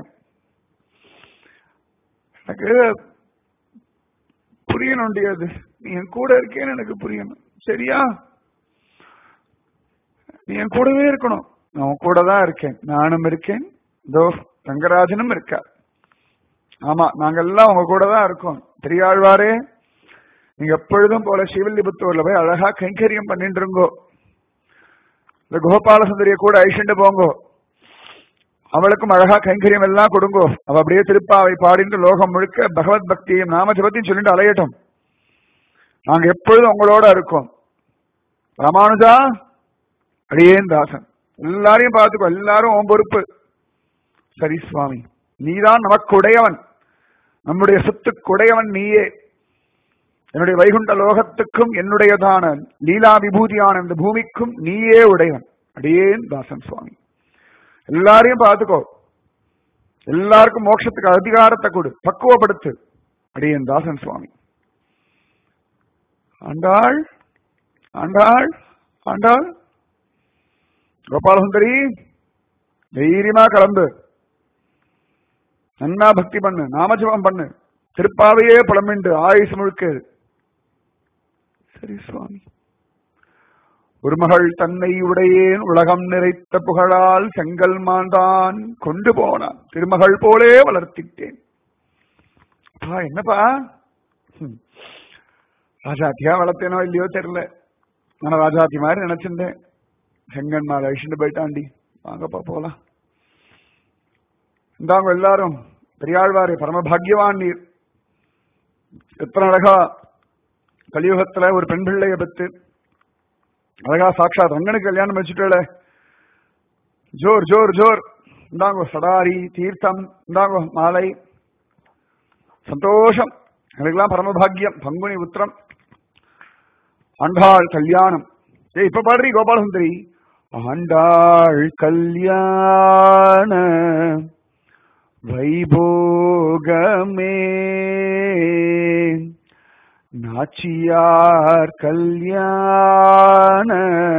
A: எனக்கு புரியணும்டி அது நீ என் கூட இருக்கேன்னு எனக்கு புரியணும் சரியா நீ என் கூடவே இருக்கணும் நான் உன் கூட தான் இருக்கேன் நானும் இருக்கேன் இதோ ரங்கராஜனும் இருக்கார் ஆமா நாங்க எல்லாம் உங்க கூட தான் இருக்கோம் பெரியாழ்வாரே நீங்க எப்பொழுதும் போல சிவல்லிபுத்தூர்ல போய் அழகா கைங்கரியம் பண்ணிட்டு இருங்கோ இந்த கோபால சுந்தரிய கூட ஐஷண்டு போங்கோ அவளுக்கும் அழகா கைங்கரியம் எல்லாம் கொடுங்கோ அவ அப்படியே திருப்பாவை பாடிட்டு லோகம் முழுக்க பகவத் பக்தியும் நாம ஜபத்தையும் சொல்லிட்டு அலையட்டும் நாங்க எப்பொழுதும் உங்களோட இருக்கோம் ராமானுஜா அடியேன் தாசன் எல்லாரையும் பார்த்துக்கோ எல்லாரும் உன் பொறுப்பு சரி சுவாமி நீதான் நமக்கு உடையவன் நம்முடைய சொத்துக்கு உடையவன் நீயே என்னுடைய வைகுண்ட லோகத்துக்கும் என்னுடையதான லீலா விபூதியான இந்த பூமிக்கும் நீயே உடையவன் அடியேன் தாசன் சுவாமி எல்லாரையும் பார்த்துக்கோ எல்லாருக்கும் மோட்சத்துக்கு அதிகாரத்தை கொடு பக்குவப்படுத்து அடியேன் தாசன் சுவாமி ஆண்டாள் ஆண்டாள் ஆண்டாள் கோபாலசுந்தரி தைரியமா கிளம்பு நன்னா பக்தி பண்ணு நாமஜபம் பண்ணு திருப்பாவையே புலம்பிண்டு ஆயுசு முழுக்க சரி சுவாமி ஒரு மகள் தன்னை உடையேன் உலகம் நிறைத்த புகழால் செங்கல் மாண்டான் கொண்டு போனான் திருமகள் போலே வளர்த்திட்டேன் அப்பா என்னப்பா ஹம். ராஜாத்தியா வளர்த்தேனோ இல்லையோ தெரியல நான் ராஜாத்தி மாதிரி நினைச்சிருந்தேன் செங்கன் மேல அழிச்சுட்டு போயிட்டாண்டி வாங்கப்பா போலாம் இந்தாங்க எல்லாரும் பெரியாழ்வாரே பரமபாகியவான் நீர் எத்தனை அழகா கலியுகத்துல ஒரு பெண் பிள்ளைய பெற்று அழகா சாட்சாத் ரங்கனுக்கு கல்யாணம் வச்சுட்டே ஜோர் ஜோர் ஜோர் இந்தாங்கோ சடாரி தீர்த்தம் இந்தாங்கோ மாலை சந்தோஷம் எனக்குலாம் பரமபாகியம் பங்குனி உத்திரம் ஆண்டாள் கல்யாணம் ஏய் இப்ப பாடுறீ கோபாலசுந்தரி ஆண்டாள் கல்யாண வைபோகமே நாச்சியார் கல்யாண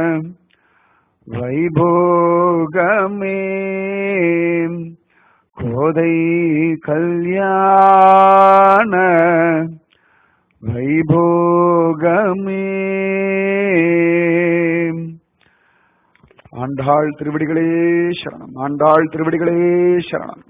A: வைபோகமே கோதை கல்யாண வைபோகமே ஆண்டாள் திருவடிகளே சரணம் ஆண்டாள் திருவடிகளே சரணம்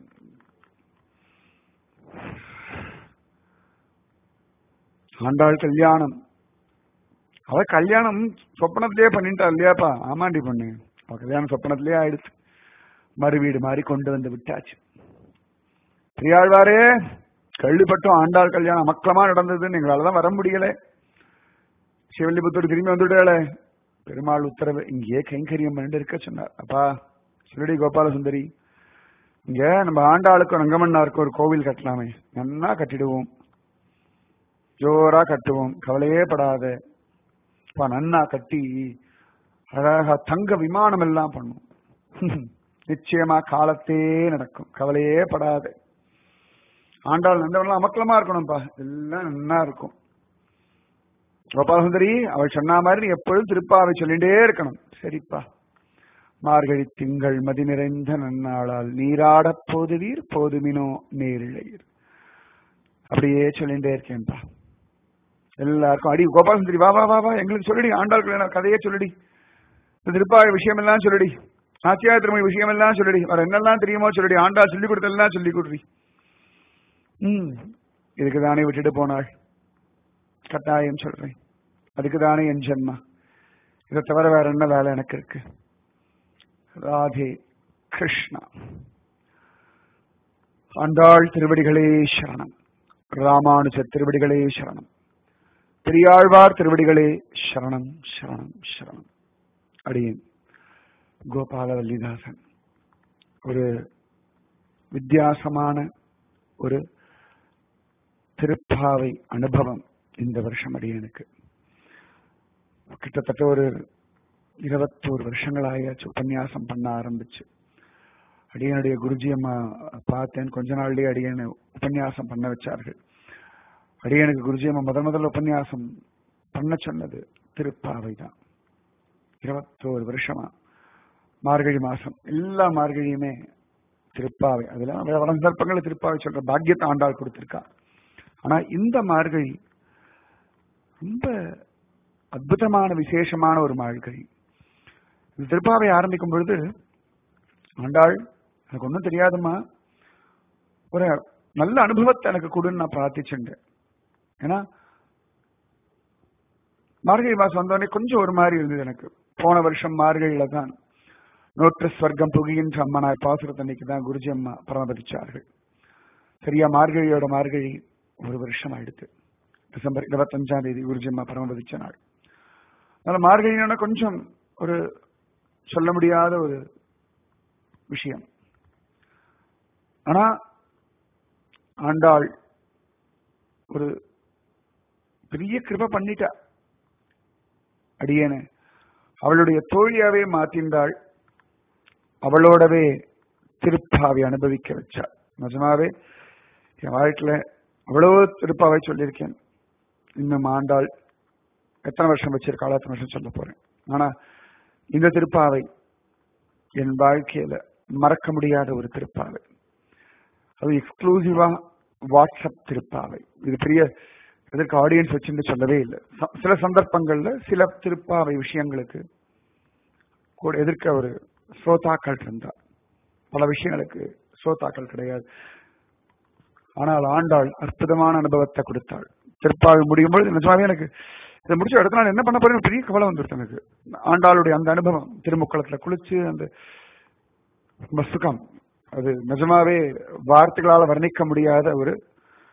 A: ஆண்டாள் கல்யாணம் அவ கல்யாணம் சொப்பனத்திலேயே பண்ணிட்டா இல்லையாப்பா ஆமாண்டி பொண்ணு அவ கல்யாணம் சொப்பனத்திலேயே ஆயிடுச்சு மறு வீடு மாதிரி கொண்டு வந்து விட்டாச்சு பெரியாழ்வாரே கள்ளிப்பட்டும் ஆண்டாள் கல்யாணம் அமக்கலமா நடந்ததுன்னு எங்களாலதான் வர முடியல சிவல்லிபுத்தூர் திரும்பி வந்துட்டாளே பெருமாள் உத்தரவு இங்கேயே கைங்கரியம் பண்ணிட்டு இருக்க சொன்னார் அப்பா சிறுடி கோபால சுந்தரி இங்க நம்ம ஆண்டாளுக்கும் ரங்கமன்னாருக்கும் ஒரு கோவில் கட்டலாமே நன்னா கட்டிடுவோம் ஜோரா கட்டுவோம் கவலையே படாத அப்பா நன்னா கட்டி அழகா தங்க விமானம் எல்லாம் பண்ணும் நிச்சயமா காலத்தே நடக்கும் கவலையே படாத ஆண்டாள் நந்தவன்லாம் அமக்கலமா இருக்கணும்ப்பா எல்லாம் நன்னா இருக்கும் கோபாலசுந்தரி அவள் சொன்ன மாதிரி நீ எப்பொழுதும் திருப்பாவை சொல்லிட்டே இருக்கணும் சரிப்பா மார்கழி திங்கள் மதி நிறைந்த நன்னாளால் நீராடப் போதுவீர் போதுமினோ நேரிழையீர் அப்படியே சொல்லிட்டே இருக்கேன்ப்பா எல்லாருக்கும் அடி கோபாலசுந்தரி வா வா வா வா எங்களுக்கு சொல்லிடி ஆண்டாள் கல்யாணம் கதையே சொல்லிடி இந்த திருப்பாவை விஷயம் எல்லாம் சொல்லிடி நாச்சியார் திருமணி விஷயம் எல்லாம் சொல்லிடி வேற என்னெல்லாம் தெரியுமோ சொல்லிடி ஆண்டாள் சொல்லி கொடுத்தெல்லாம் சொல்லி கொடுறி ம் இதுக்கு தானே விட்டுட்டு போனாள் கட்டாயம் சொல்றேன் அதுக்கு தானே என் ஜென்மா இதை தவிர வேற என்ன வேலை எனக்கு இருக்கு ராதே கிருஷ்ணா ஆண்டாள் திருவடிகளே சரணம் ராமானுஜ திருவடிகளே சரணம் பெரியாழ்வார் திருவடிகளே சரணம் சரணம் சரணம் அடியேன் கோபாலவல்லிதாசன் ஒரு வித்தியாசமான ஒரு திருப்பாவை அனுபவம் இந்த வருஷம் அடியனுக்கு கிட்டத்தட்ட ஒரு இருபத்தோரு வருஷங்கள் ஆயாச்சு உபன்யாசம் பண்ண ஆரம்பிச்சு அடியனுடைய குருஜி அம்மா பார்த்தேன் கொஞ்ச நாள்லயே அடியனை உபன்யாசம் பண்ண வச்சார்கள் அடியனுக்கு குருஜி அம்மா முதல் முதல்ல உபன்யாசம் பண்ண சொன்னது திருப்பாவை தான் இருபத்தோரு வருஷமா மார்கழி மாசம் எல்லா மார்கழியுமே திருப்பாவை அதுல வள சந்தர்ப்பங்களை திருப்பாவை சொல்ற பாக்கியத்தை ஆண்டாள் கொடுத்திருக்கா ஆனா இந்த மார்கழி ரொம்ப அற்புதமான விசேஷமான ஒரு மார்கழி இந்த திருப்பாவை ஆரம்பிக்கும் பொழுது ஆண்டாள் எனக்கு ஒன்றும் தெரியாதுமா ஒரு நல்ல அனுபவத்தை எனக்கு கொடுன்னு நான் பிரார்த்திச்சுட்டேன் ஏன்னா மார்கழி மாசம் வந்தோடனே கொஞ்சம் ஒரு மாதிரி இருந்தது எனக்கு போன வருஷம் மார்கழியில தான் நோற்று ஸ்வர்க்கம் புகின்ற அம்மனாய் பாசுரத்தன்னைக்கு தான் குருஜி அம்மா பரமபதிச்சார்கள் சரியா மார்கழியோட மார்கழி ஒரு வருஷம் ஆயிடுத்து டிசம்பர் இருபத்தஞ்சாம் தேதி குருஜி அம்மா பரமபதிச்ச நாள் அதனால மார்கழினா கொஞ்சம் ஒரு சொல்ல முடியாத ஒரு விஷயம் ஆனா ஆண்டாள் ஒரு பெரிய கிருப பண்ணிட்டா அடியேன அவளுடைய தோழியாவே மாத்தின்றாள் அவளோடவே திருப்பாவை அனுபவிக்க வச்சா நிஜமாவே என் வாழ்க்கையில அவ்வளோ திருப்பாவை சொல்லியிருக்கேன் இன்னும் ஆண்டாள் எத்தனை வருஷம் வச்சிருக்காளோ எத்தனை வருஷம் சொல்ல போறேன் ஆனா இந்த திருப்பாவை என் வாழ்க்கையில மறக்க முடியாத ஒரு திருப்பாவை அது எக்ஸ்க்ளூசிவா வாட்ஸ்அப் திருப்பாவை இது பெரிய எதற்கு ஆடியன்ஸ் வச்சுன்னு சொல்லவே இல்லை ச- சில சந்தர்ப்பங்கள்ல சில திருப்பாவை விஷயங்களுக்கு கூட எதிர்க்க ஒரு ஸ்ரோதாக்கள் இருந்தா பல விஷயங்களுக்கு ஸ்ரோதாக்கள் கிடையாது ஆனால் ஆண்டாள் அற்புதமான அனுபவத்தை கொடுத்தாள் திருப்பாவை முடியும் பொழுது நிஜமாவே எனக்கு இதை முடிச்ச அடுத்த நாள் என்ன பண்ண போறேன்னு பெரிய கவலை வந்துருச்சு எனக்கு ஆண்டாளுடைய அந்த அனுபவம் திருமுக்களத்துல குளிச்சு அந்த ரொம்ப சுகம் அது நிஜமாவே வார்த்தைகளால வர்ணிக்க முடியாத ஒரு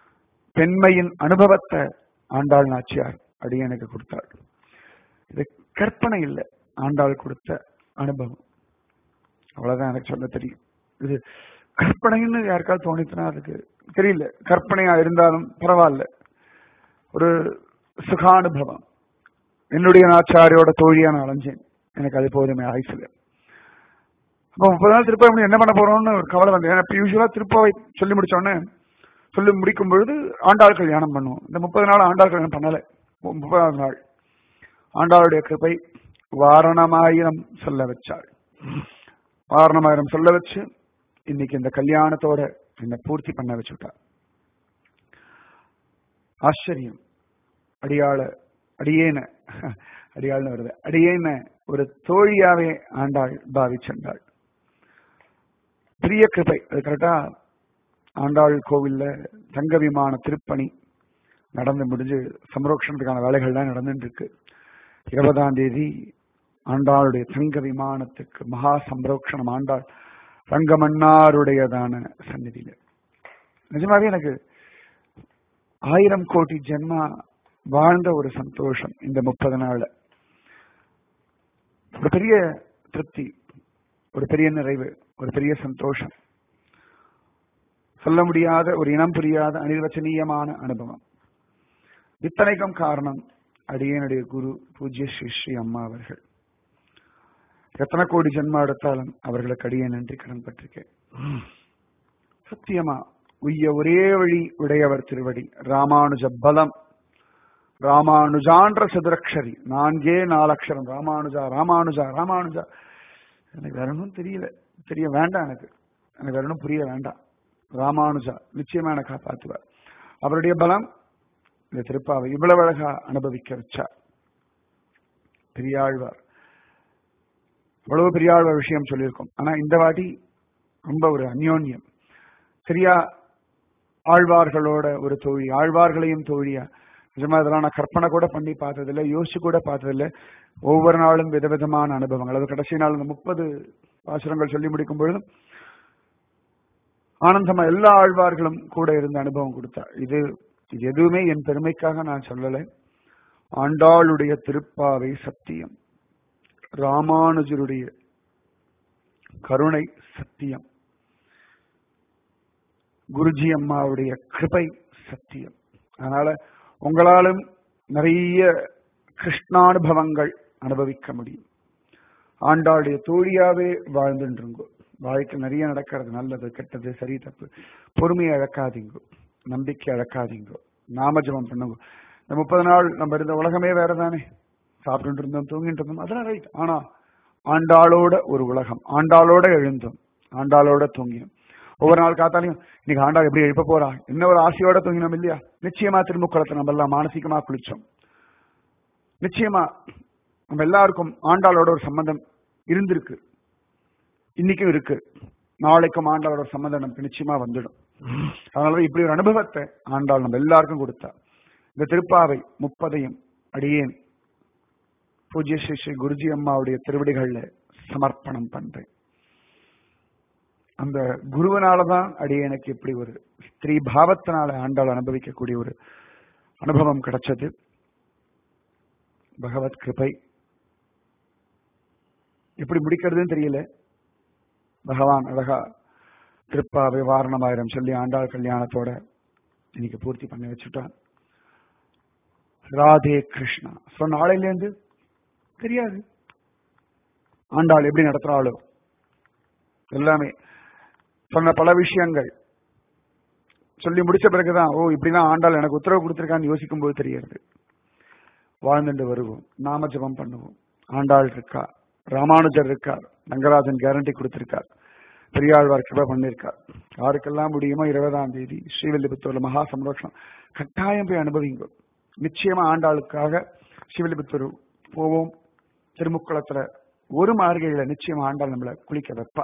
A: பெண்மையின் அனுபவத்தை ஆண்டாள் நாச்சியார் அடியனுக்கு கொடுத்தாள் இது கற்பனை இல்லை ஆண்டாள் கொடுத்த அனுபவம் அவ்வளவுதான் எனக்கு சொல்ல தெரியும் இது கற்பனைன்னு யாருக்காவது தோணித்துனா அதுக்கு தெரியல கற்பனையா இருந்தாலும் பரவாயில்ல ஒரு சுகானுபவம் என்னுடைய நாச்சாரியோட தோழியா நான் அலைஞ்சேன் எனக்கு அது போதுமே ஆயுசுல அப்போ முப்பது நாள் திருப்பாவை என்ன பண்ண போறோம்னு ஒரு கவலை வந்து ஏன்னா யூஸ்வலா திருப்பாவை சொல்லி முடிச்ச உடனே சொல்லி முடிக்கும் பொழுது ஆண்டாள் கல்யாணம் பண்ணுவோம் இந்த முப்பது நாள் ஆண்டாள் கல்யாணம் பண்ணல முப்பதாவது நாள் ஆண்டாளுடைய கிருபை வாரணமாயிரம் சொல்ல வச்சாள் வாரணமாயிரம் சொல்ல வச்சு இன்னைக்கு இந்த கல்யாணத்தோட என்னை பூர்த்தி பண்ண வச்சுட்டா ஆச்சரியம் அடியாள அடியேன அடியாள்னு வருது அடியேன ஒரு தோழியாவே ஆண்டாள் பாவிச்சென்றாள் பெரிய கிருபை அது கரெக்டா ஆண்டாள் கோவில்ல தங்க விமான திருப்பணி நடந்து முடிஞ்சு சம்ரோக்ஷணத்துக்கான வேலைகள்லாம் நடந்துட்டு இருக்கு இருபதாம் தேதி ஆண்டாளுடைய தங்க விமானத்துக்கு மகா சம்ரோக்ஷணம் ஆண்டாள் ரங்கமன்னாருடையதான சந்நிதியில நிஜமாவே எனக்கு ஆயிரம் கோடி ஜென்மா வாழ்ந்த ஒரு சந்தோஷம் இந்த முப்பது நாள்ல ஒரு பெரிய திருப்தி ஒரு பெரிய நிறைவு ஒரு பெரிய சந்தோஷம் சொல்ல முடியாத ஒரு இனம் புரியாத அனிர்வச்சனீயமான அனுபவம் இத்தனைக்கும் காரணம் அடியனுடைய குரு பூஜ்ய ஸ்ரீ ஸ்ரீ அம்மா அவர்கள் எத்தனை கோடி ஜென்மா எடுத்தாலும் அவர்களுக்கு அடியே நன்றி கடன் பட்டிருக்கேன் சத்தியமா உய்ய ஒரே வழி உடையவர் திருவடி ராமானுஜ பலம் ராமானுஜான்ற சதுரக்ஷரி நான்கே நாலு அக்ஷரம் ராமானுஜா ராமானுஜா ராமானுஜா எனக்கு வேற ஒன்றும் தெரியல தெரிய வேண்டாம் எனக்கு எனக்கு வேற ஒன்றும் புரிய வேண்டாம் ராமானுஜா நிச்சயமா எனக்கு காப்பாத்துவார் அவருடைய பலம் இந்த திருப்பாவை இவ்வளவு அழகா அனுபவிக்க வச்சார் பெரியாழ்வார் இவ்வளவு பெரியாழ்வார் விஷயம் சொல்லியிருக்கோம் ஆனா இந்த வாட்டி ரொம்ப ஒரு அந்யோன்யம் சரியா ஆழ்வார்களோட ஒரு தோழி ஆழ்வார்களையும் தோழியா நிஜமா இதெல்லாம் நான் கற்பனை கூட பண்ணி பார்த்ததில்லை யோசிச்சு கூட பார்த்ததில்லை ஒவ்வொரு நாளும் விதவிதமான அனுபவங்கள் அது கடைசி நாள் இந்த முப்பது பாசுரங்கள் சொல்லி முடிக்கும் பொழுதும் ஆனந்தமா எல்லா ஆழ்வார்களும் கூட இருந்த அனுபவம் கொடுத்தா இது இது எதுவுமே என் பெருமைக்காக நான் சொல்லலை ஆண்டாளுடைய திருப்பாவை சத்தியம் ராமானுஜருடைய கருணை சத்தியம் குருஜி அம்மாவுடைய கிருபை சத்தியம் அதனால உங்களாலும் நிறைய கிருஷ்ணானுபவங்கள் அனுபவிக்க முடியும் ஆண்டாளுடைய தோழியாவே வாழ்ந்துருங்கோ வாழ்க்கை நிறைய நடக்கிறது நல்லது கெட்டது சரி தப்பு பொறுமையை இழக்காதீங்கோ நம்பிக்கை இழக்காதீங்கோ நாமஜபம் பண்ணுங்க இந்த முப்பது நாள் நம்ம இருந்த உலகமே வேற தானே சாப்பிட்டு இருந்தோம் தூங்கிட்டு இருந்தோம் அதெல்லாம் ரைட் ஆனா ஆண்டாளோட ஒரு உலகம் ஆண்டாளோட எழுந்தோம் ஆண்டாளோட தூங்கினோம் ஒவ்வொரு நாள் காத்தாலையும் இன்னைக்கு ஆண்டாள் எப்படி எழுப்ப போறா என்ன ஒரு ஆசையோட தூங்கினோம் இல்லையா நிச்சயமா திருமுக்குளத்தை நம்ம எல்லாம் மானசீகமா குளிச்சோம் நிச்சயமா நம்ம எல்லாருக்கும் ஆண்டாளோட ஒரு சம்பந்தம் இருந்திருக்கு இன்னைக்கும் இருக்கு நாளைக்கும் ஆண்டாளோட ஒரு சம்பந்தம் நமக்கு நிச்சயமா வந்துடும் அதனால இப்படி ஒரு அனுபவத்தை ஆண்டாள் நம்ம எல்லாருக்கும் கொடுத்தா இந்த திருப்பாவை முப்பதையும் அடியேன் பூஜ்ய ஸ்ரீ ஸ்ரீ குருஜி அம்மாவுடைய திருவடிகள்ல சமர்ப்பணம் பண்றேன் அந்த குருவனாலதான் அடி எனக்கு இப்படி ஒரு ஸ்திரீ பாவத்தினால ஆண்டாள் அனுபவிக்கக்கூடிய ஒரு அனுபவம் கிடைச்சது பகவத் கிருபை எப்படி முடிக்கிறதுன்னு தெரியல பகவான் அழகா திருப்பாவை வாரணமாயிரம் சொல்லி ஆண்டாள் கல்யாணத்தோட இன்னைக்கு பூர்த்தி பண்ணி வச்சுட்டான் ராதே கிருஷ்ணா ஸோ நாளையிலேருந்து தெரியாது ஆண்டாள் எப்படி நடத்துறாளோ எல்லாமே சொன்ன பல விஷயங்கள் சொல்லி முடிச்ச பிறகுதான் ஓ இப்படிதான் ஆண்டாள் எனக்கு உத்தரவு கொடுத்திருக்கான்னு யோசிக்கும் போது தெரியறது வாழ்ந்துட்டு வருவோம் நாம ஜபம் பண்ணுவோம் ஆண்டாள் இருக்கா ராமானுஜர் இருக்கார் ரங்கராஜன் கேரண்டி கொடுத்திருக்கார் பெரியாழ்வார் கிருபா பண்ணிருக்கார் யாருக்கெல்லாம் முடியுமோ இருபதாம் தேதி ஸ்ரீவில்லிபுத்தூர்ல மகா சம்ரோஷம் கட்டாயம் போய் அனுபவிங்க நிச்சயமா ஆண்டாளுக்காக ஸ்ரீவில்லிபுத்தூர் போவோம் திருமுக்குளத்துல ஒரு மார்கழியில நிச்சயம் ஆண்டாள் நம்மளை குளிக்க வைப்பா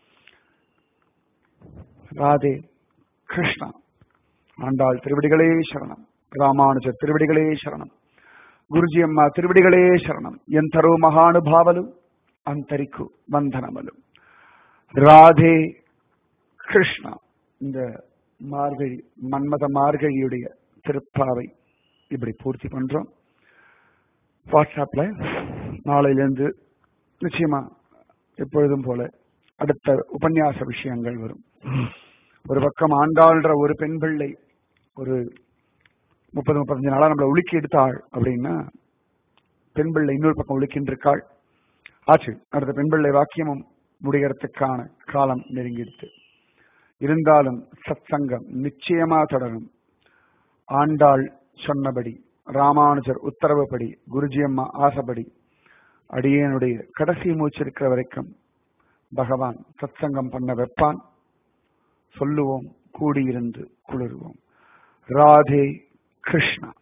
A: ராதே கிருஷ்ணா ஆண்டாள் திருவடிகளே சரணம் ராமானுஜர் திருவடிகளே சரணம் గురుజీ అమ్మ తిరువిడిగళే శరణం ఎంతరో మహానుభావులు అంతరికు వందనములు ராதே கிருஷ்ணா இந்த மார்கழி மன்மத மார்கழியுடைய திருப்பாவை இப்படி பூர்த்தி பண்றோம் வாட்ஸ்அப்ல நாளையிலேருந்து நிச்சயமா எப்பொழுதும் போல அடுத்த உபன்யாச விஷயங்கள் வரும் ஒரு பக்கம் ஆண்டாள்ன்ற ஒரு பெண் பிள்ளை ஒரு முப்பது முப்பத்தஞ்சு நாளா நம்மளை உலுக்கி எடுத்தாள் அப்படின்னா பெண் பிள்ளை இன்னொரு பக்கம் உலுக்கின்னு இருக்காள் ஆச்சு அடுத்த பெண் பிள்ளை வாக்கியமும் முடிகிறதுக்கான காலம் நெருங்கிடுத்து இருந்தாலும் சத் சங்கம் நிச்சயமா தொடரும் ஆண்டாள் சொன்னபடி ராமானுஜர் உத்தரவுப்படி குருஜி அம்மா ஆசைப்படி அடியேனுடைய கடைசி மூச்சு இருக்கிற வரைக்கும் பகவான் சத்சங்கம் பண்ண வைப்பான் சொல்லுவோம் கூடியிருந்து குளிர்வோம் ராதே கிருஷ்ணா